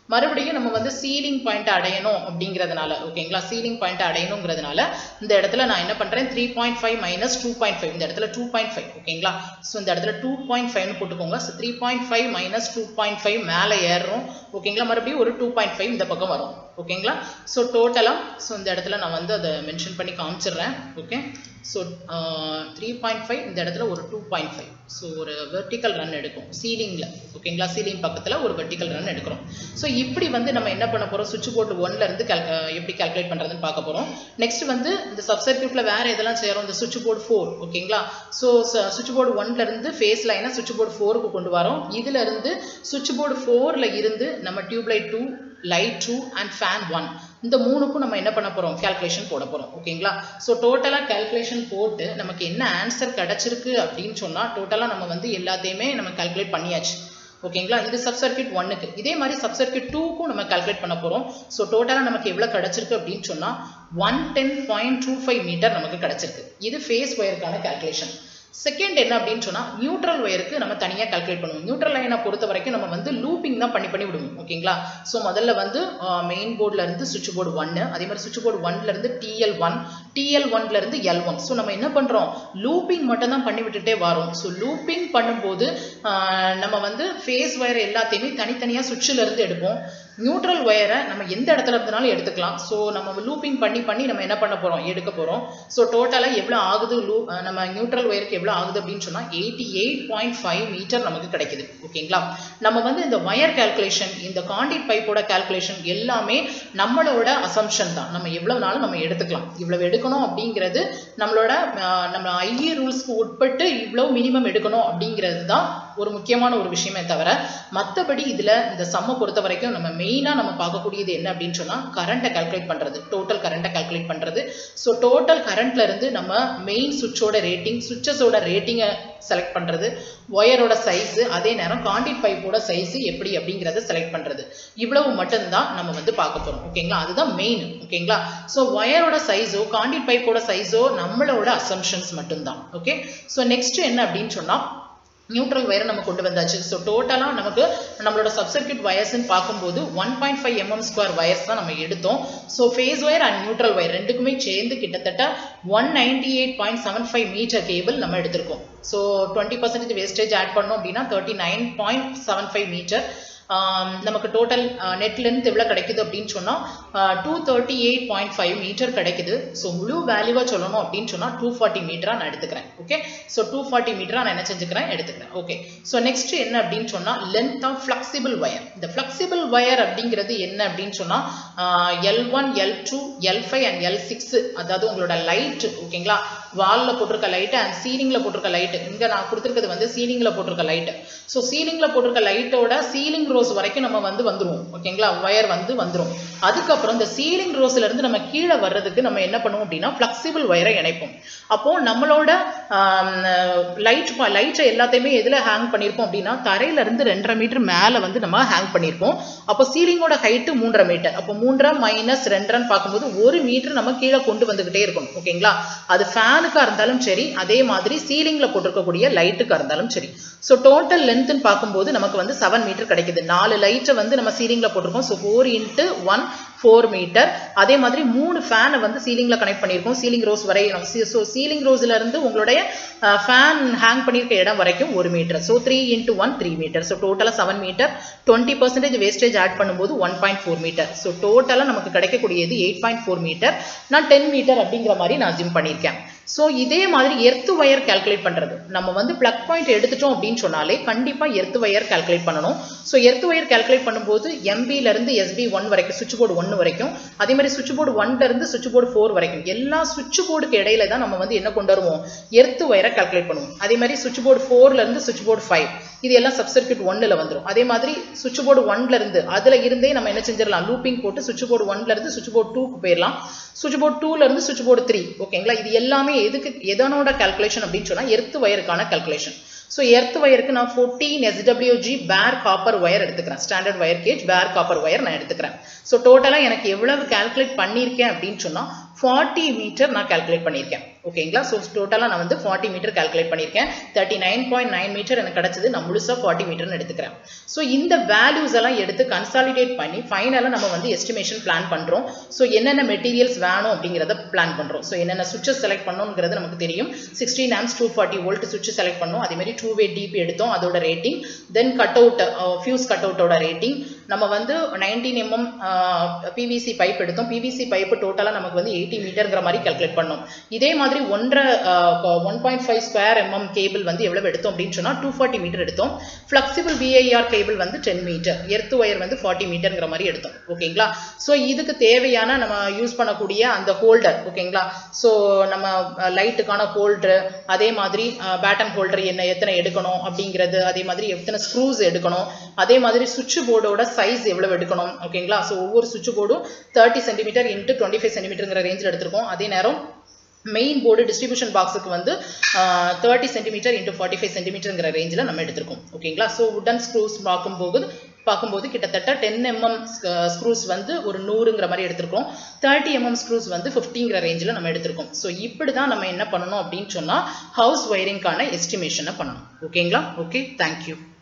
மறுபடியும் நம்ம வந்து சீலிங் பாயிண்ட் அடையணும் அப்படிங்கிறதுனால ஓகேங்களா சீலிங் பாயிண்ட் அடையணுங்கிறதுனால இந்த இடத்துல நான் என்ன பண்றேன் three point five minus two point five இந்த இடத்துல டூ பாயிண்ட் ஃபைவ் ஓகேங்களா ஸோ இந்த இடத்துல டூ பாயிண்ட் ஃபைவ்னு போட்டுக்கோங்க so three point five minus two point five மேலே ஏறுறோம் ஓகேங்களா மறுபடியும் ஒரு டூ பாயிண்ட் ஃபைவ் இந்த பக்கம் வரும் ஓகேங்களா ஸோ டோட்டலாக ஸோ இந்த இடத்துல நான் வந்து அதை மென்ஷன் பண்ணி காமிச்சிடுறேன் okay so three point five இந்த இடத்துல ஒரு டூ பாயிண்ட் ஃபைவ் ஸோ ஒரு வெர்டிக்கல் ரன் எடுக்கும் சீலிங்கில் ஓகேங்களா சீலிங் பக்கத்தில் ஒரு வெர்டிக்கல் ரன் எடுக்கிறோம் ஸோ இப்படி வந்து நம்ம என்ன பண்ண போகிறோம் சுவிட்ச் போர்டு ஒன்ல இருந்து கால் எப்படி கால்குலேட் பண்ணுறதுன்னு பார்க்க போகிறோம் நெக்ஸ்ட் வந்து இந்த சப்சர்க்யூட்டில் வேறு எதெல்லாம் செய்கிறோம் இந்த சுவிட்ச் போர்டு ஃபோர் ஓகேங்களா ஸோ சுவிட்ச் போர்டு ஒன்ல இருந்து ஃபேஸ் லைனை சுவிட்ச் போர்டு ஃபோருக்கு கொண்டு வரோம் இதுல இருந்து சுவிட்ச் போர்டு ஃபோரில் இருந்து நம்ம tube light two light two and fan one இந்த மூணுக்கும் நம்ம என்ன பண்ண போகிறோம் கேல்குலேஷன் போட போகிறோம் ஓகேங்களா ஸோ டோட்டலாக கேல்குலேஷன் போட்டு நமக்கு என்ன ஆன்சர் கிடச்சிருக்கு அப்படின்னு சொன்னால் டோட்டலாக நம்ம வந்து எல்லாத்தையுமே நம்ம கால்குலேட் பண்ணியாச்சு ஓகேங்களா இது சப் சர்க்கியூட் ஒன்னுக்கு இதே மாதிரி சப் சர்க்கியூட் டூக்கும் நம்ம கால்குலேட் பண்ண போகிறோம் ஸோ டோட்டலாக நமக்கு எவ்வளோ கிடச்சிருக்கு அப்படின்னு சொன்னால் one ten point two five metre நமக்கு கிடச்சிருக்கு இது ஃபேஸ் ஒயருக்கான கால்குலேஷன் செகண்ட் என்ன அப்படின்னு சொன்னால் நியூட்ரல் ஒயருக்கு நம்ம தனியாக கால்குலேட் பண்ணுவோம் நியூட்ரல் லைனை பொறுத்த வரைக்கும் நம்ம வந்து லூப்பிங் தான் பண்ணி பண்ணி விடுவோம் ஓகேங்களா ஸோ முதல்ல வந்து மெயின் போர்டில் இருந்து சுவிட்ச் போர்டு ஒன்று அதே மாதிரி சுவிட்ச் போர்டு ஒன்ல இருந்து டிஎல் ஒன் டிஎல் ஒன்ல இருந்து எல் ஒன் ஸோ நம்ம என்ன பண்ணுறோம் லூப்பிங் மட்டும் தான் பண்ணி விட்டுட்டே வரோம் ஸோ லூப்பிங் பண்ணும்போது நம்ம வந்து ஃபேஸ் ஒயர் எல்லாத்தையுமே தனித்தனியாக சுவிட்சில் இருந்து எடுப்போம் நியூட்ரல் ஒயரை நம்ம எந்த இடத்துல இருந்தனாலும் எடுத்துக்கலாம் ஸோ நம்ம லூப்பிங் பண்ணி பண்ணி நம்ம என்ன பண்ண போகிறோம் எடுக்க போகிறோம் ஸோ டோட்டலாக எவ்வளோ ஆகுது லூ நம்ம நியூட்ரல் ஒயருக்கு எவ்வளோ ஆகுது அப்படின்னு சொன்னால் eighty eight point five metre நமக்கு கிடைக்குது ஓகேங்களா நம்ம வந்து இந்த ஒயர் கால்குலேஷன் இந்த காண்டிட் பைப்போட கால்குலேஷன் எல்லாமே நம்மளோட அசம்ஷன் தான் நம்ம எவ்வளவு நாளும் நம்ம எடுத்துக்கலாம் இவ்வளவு எடுக்கணும் அப்படிங்கிறது நம்மளோட நம்ம ஐஏ ரூல்ஸ்க்கு உட்பட்டு இவ்வளவு மினிமம் எடுக்கணும் அப்படிங்கிறது தான் ஒரு முக்கியமான ஒரு விஷயமே தவிர மற்றபடி இதில் இந்த சம்மை பொறுத்த வரைக்கும் நம்ம மெயினாக நம்ம பார்க்கக்கூடியது என்ன அப்படின்னு சொன்னால் கரண்ட்டை கால்குலேட் பண்ணுறது டோட்டல் கரண்ட்டை கால்குலேட் பண்ணுறது ஸோ டோட்டல் கரண்ட்ல இருந்து நம்ம மெயின் சுவிட்சோட ரேட்டிங் சுவிட்சஸோட ரேட்டிங்கை செலக்ட் பண்ணுறது ஒயரோட சைஸு அதே நேரம் காண்டிட் பைப்போட சைஸு எப்படி அப்படிங்கிறத செலக்ட் பண்ணுறது இவ்வளவு மட்டும்தான் நம்ம வந்து பார்க்க போகிறோம் ஓகேங்களா அதுதான் மெயின் ஓகேங்களா ஸோ ஒயரோட சைஸோ காண்டிட் பைப்போட சைஸோ நம்மளோட அசம்ஷன்ஸ் மட்டும்தான் ஓகே ஸோ நெக்ஸ்ட் என்ன அப்படின்னு சொன்னால் நியூட்ரல் வயரை நம்ம கொண்டு வந்தாச்சு ஸோ டோட்டலாக நமக்கு நம்மளோட சப்சர்க்யூட் வயர்ஸ்ன்னு பார்க்கும்போது one point five MM square wires தான் நம்ம எடுத்தோம் so phase wire and neutral wire ரெண்டுக்குமே சேர்ந்து கிட்டத்தட்ட one ninety eight point seven five metre cable நம்ம எடுத்திருக்கோம் so twenty percentage wastage add பண்ணோம் அப்படின்னா thirty nine point seven five metre நமக்கு டோட்டல் நெட் லென்த் எவ்வளோ கிடைக்குது அப்படின்னு சொன்னால் two thirty eight point five metre கிடைக்குது ஸோ முழு வேல்யூவாக சொல்லணும் அப்படின்னு சொன்னால் டூ ஃபார்ட்டி மீட்டராக நான் எடுத்துக்கிறேன் ஓகே ஸோ டூ ஃபார்ட்டி மீட்டராக நான் என்ன செஞ்சுக்கிறேன் எடுத்துக்கிறேன் ஓகே ஸோ நெக்ஸ்ட் என்ன அப்படின்னு சொன்னால் லென்த் ஆஃப் ஃப்ளெக்சிபிள் வயர் இந்த ஃப்ளெக்சிபிள் வயர் அப்படிங்கிறது என்ன அப்படின்னு சொன்னால் L one L two L five and L six அதாவது உங்களோட லைட் ஓகேங்களா வாலில் போட்டிருக்க லைட்டு அண்ட் சீலிங்கில் போட்டிருக்க லைட்டு இங்கே நான் கொடுத்துருக்கிறது வந்து சீலிங்கில் போட்டிருக்க லைட்டு ஸோ சீலிங்கில் போட்டிருக்க லைட்டோட சீலிங் ரோஸ் வரைக்கும் நம்ம வந்து வந்துருவோம் ஓகேங்களா ஒயர் வந்து வந்துரும் அதுக்கப்புறம் இந்த சீலிங் ரோஸ்ல இருந்து நம்ம கீழே வர்றதுக்கு நம்ம என்ன பண்ணுவோம் அப்படின்னா ஃப்ளெக்சிபிள் ஒயரை இணைப்போம் அப்போ நம்மளோட லைட் லைட்டை எல்லாத்தையுமே எதில் ஹேங் பண்ணியிருப்போம் அப்படின்னா தரையில இருந்து ரெண்டரை மீட்டர் மேலே வந்து நம்ம ஹேங் பண்ணியிருப்போம் அப்போ சீலிங்கோட ஹைட்டு மூன்றரை மீட்டர் அப்போ மூன்றரை மைனஸ் ரெண்டரைன்னு பார்க்கும்போது ஒரு மீட்டர் நம்ம கீழே கொண்டு வந்துகிட்டே இருக்கணும் ஓகேங்களா அது ஃபேனுக்காக இருந்தாலும் சரி அதே மாதிரி சீலிங்கில் போட்டிருக்கக்கூடிய லைட்டுக்காக இருந்தாலும் சரி ஸோ டோட்டல் லென்த்துன்னு பார்க்கும்போது நமக்கு வந்து செவன் மீட்டர் கிடைக்குது நாலு லைட்டை வந்து நம்ம சீலிங்கில் போட்டிருக்கோம் so four into one four metre அதே மாதிரி மூணு ஃபேனை வந்து சீலிங்கில் கனெக்ட் பண்ணியிருக்கோம் சீலிங் ரோஸ் வரை ஸோ சீலிங் ரோஸ்ல இருந்து உங்களுடைய ஃபேன் ஹேங் பண்ணியிருக்க இடம் வரைக்கும் ஒரு metre so three into one three metre so டோட்டலாக seven metre twenty percentage wastage add பண்ணும்போது one point four metre so டோட்டலாக நமக்கு கிடைக்கக்கூடியது எயிட் பாயிண்ட் ஃபோர் மீட்டர் நான் டென் மீட்டர் அப்படிங்கிற மாதிரி நான் ஜிம் பண்ணியிருக்கேன் ஸோ இதே மாதிரி எர்த்து ஒயர் கால்குலேட் பண்ணுறது நம்ம வந்து பிளக் பாயிண்ட் எடுத்துட்டோம் அப்படின்னு சொன்னாலே கண்டிப்பாக எர்த்து ஒயர் கால்குலேட் பண்ணணும் ஸோ எர்த்து ஒயர் கால்குலேட் பண்ணும்போது எம்பியிலேருந்து எஸ்பி ஒன் வரைக்கும் சுவிட்ச் போர்டு ஒன்று வரைக்கும் அதே மாதிரி சுவிட்ச் போர்டு ஒன்லேருந்து சுவிட்ச் போர்டு ஃபோர் வரைக்கும் எல்லா சுவிட்ச் போர்டுக்கு இடையில தான் நம்ம வந்து என்ன கொண்டு வருவோம் எர்த்து ஒயரை கால்குலேட் பண்ணுவோம் அதே மாதிரி சுவிட்ச் போர்டு ஃபோர்லேருந்து சுவிட்ச் போர்டு ஃபைவ் இது எல்லாம் சப்சர்க்யூட் ஒன்னில் வந்துடும் அதே மாதிரி சுவிட்ச் போர்டு ஒன்ல இருந்து அதில் இருந்தே நம்ம என்ன செஞ்சிடலாம் லூப்பிங் போட்டு சுவிட்ச் போர்டு ஒன்ல இருந்து சுவிட்ச் போர்டு டூக்கு போயிடலாம் சுவிட்ச் போர்டு டூல இருந்து சுவிட்ச் போர்டு த்ரீ ஓகேங்களா இது எல்லாமே எதுக்கு எதனோட கால்குலேஷன் அப்படின்னு சொன்னால் எர்த்து வயருக்கான கால்குலேஷன் ஸோ எர்த் ஒயருக்கு நான் fourteen SWG bare copper wire எடுத்துக்கிறேன் standard wire gauge bare copper wire நான் எடுத்துக்கிறேன் ஸோ டோட்டலாக எனக்கு எவ்வளவு கால்குலேட் பண்ணியிருக்கேன் அப்படின்னு சொன்னால் ஃபார்ட்டி மீட்டர் நான் கால்குலேட் பண்ணியிருக்கேன் ஓகேங்களா ஸோ டோட்டலாக நான் வந்து ஃபார்ட்டி மீட்டர் கால்குலேட் பண்ணியிருக்கேன் thirty nine point nine metre எனக்கு கிடச்சது நான் முழுசாக ஃபார்ட்டி மீட்டர்னு எடுத்துக்கிறேன் ஸோ இந்த வேல்யூஸ் எல்லாம் எடுத்து கன்சாலிடேட் பண்ணி ஃபைனலாக நம்ம வந்து எஸ்டிமேஷன் பிளான் பண்ணுறோம் ஸோ என்னென்ன மெட்டீரியல்ஸ் வேணும் அப்படிங்கிறத பிளான் பண்ணுறோம் ஸோ என்னென்ன சுவிச்சஸ் செலக்ட் பண்ணணுங்கிறது நமக்கு தெரியும் sixteen amps two forty volt சுவிட்ச் செலக்ட் பண்ணோம் அதே மாதிரி டூ வே டிபி எடுத்தோம் அதோட rating then cut out fuse cut அவுட்டோட ரேட்டிங் நம்ம வந்து நைன்டீன் எம்எம் பிவிசி பைப் எடுத்தோம் பிவிசி பைப் டோட்டலாக நமக்கு வந்து எயிட்டி மீட்டர்ங்கிற மாதிரி கால்குலேட் பண்ணோம் இதே மாதிரி ஒன்றரை one point five square mm cable வந்து எவ்வளவு எடுத்தோம் அப்படின்னு சொன்னால் டூ ஃபார்ட்டி மீட்டர் எடுத்தோம் ஃப்ளெக்சிபிள் விஐஆர் கேபிள் வந்து டென் மீட்டர் எர்த் ஒயர் வந்து ஃபார்ட்டி மீட்டர்ங்கிற மாதிரி எடுத்தோம் ஓகேங்களா ஸோ இதுக்கு தேவையான நம்ம யூஸ் பண்ணக்கூடிய அந்த ஹோல்டர் ஓகேங்களா ஸோ நம்ம லைட்டுக்கான ஹோல்டர் அதே மாதிரி பேட்டன் ஹோல்டர் என்ன எத்தனை எடுக்கணும் அப்படிங்கிறது அதே மாதிரி எத்தனை ஸ்க்ரூஸ் எடுக்கணும் அதே மாதிரி சுவிட்ச் போர்டோட சைஸ் எவ்வளவு எடுக்கணும் ஓகேங்களா ஸோ ஒவ்வொரு சுவிட்ச் போர்டும் thirty centimetre into twenty five சென்டிமீட்டருங்கிற ரேஞ்சில் எடுத்திருக்கோம் அதே நேரம் மெயின் போர்டு டிஸ்ட்ரிபியூஷன் பாக்ஸுக்கு வந்து thirty centimetre into forty five சென்டிமீட்டருங்கிற ரேஞ்சில் நம்ம எடுத்திருக்கோம் ஓகேங்களா ஸோ உடன் ஸ்க்ரூஸ் பார்க்கும்போது பார்க்கும்போது கிட்டத்தட்ட டென் எம்எம் ஸ்க்ரூஸ் வந்து ஒரு நூறுங்கிற மாதிரி எடுத்திருக்கோம் தேர்ட்டி எம்எம் ஸ்க்ரூஸ் வந்து ஃபிஃப்டிங்கிற ரேஞ்சில் நம்ம எடுத்திருக்கோம் ஸோ இப்படி தான் நம்ம என்ன பண்ணணும் அப்படின்னு சொன்னால் ஹவுஸ் ஒயரிங்கான எஸ்டிமேஷனை பண்ணணும் ஓகேங்களா ஓகே தேங்க்யூ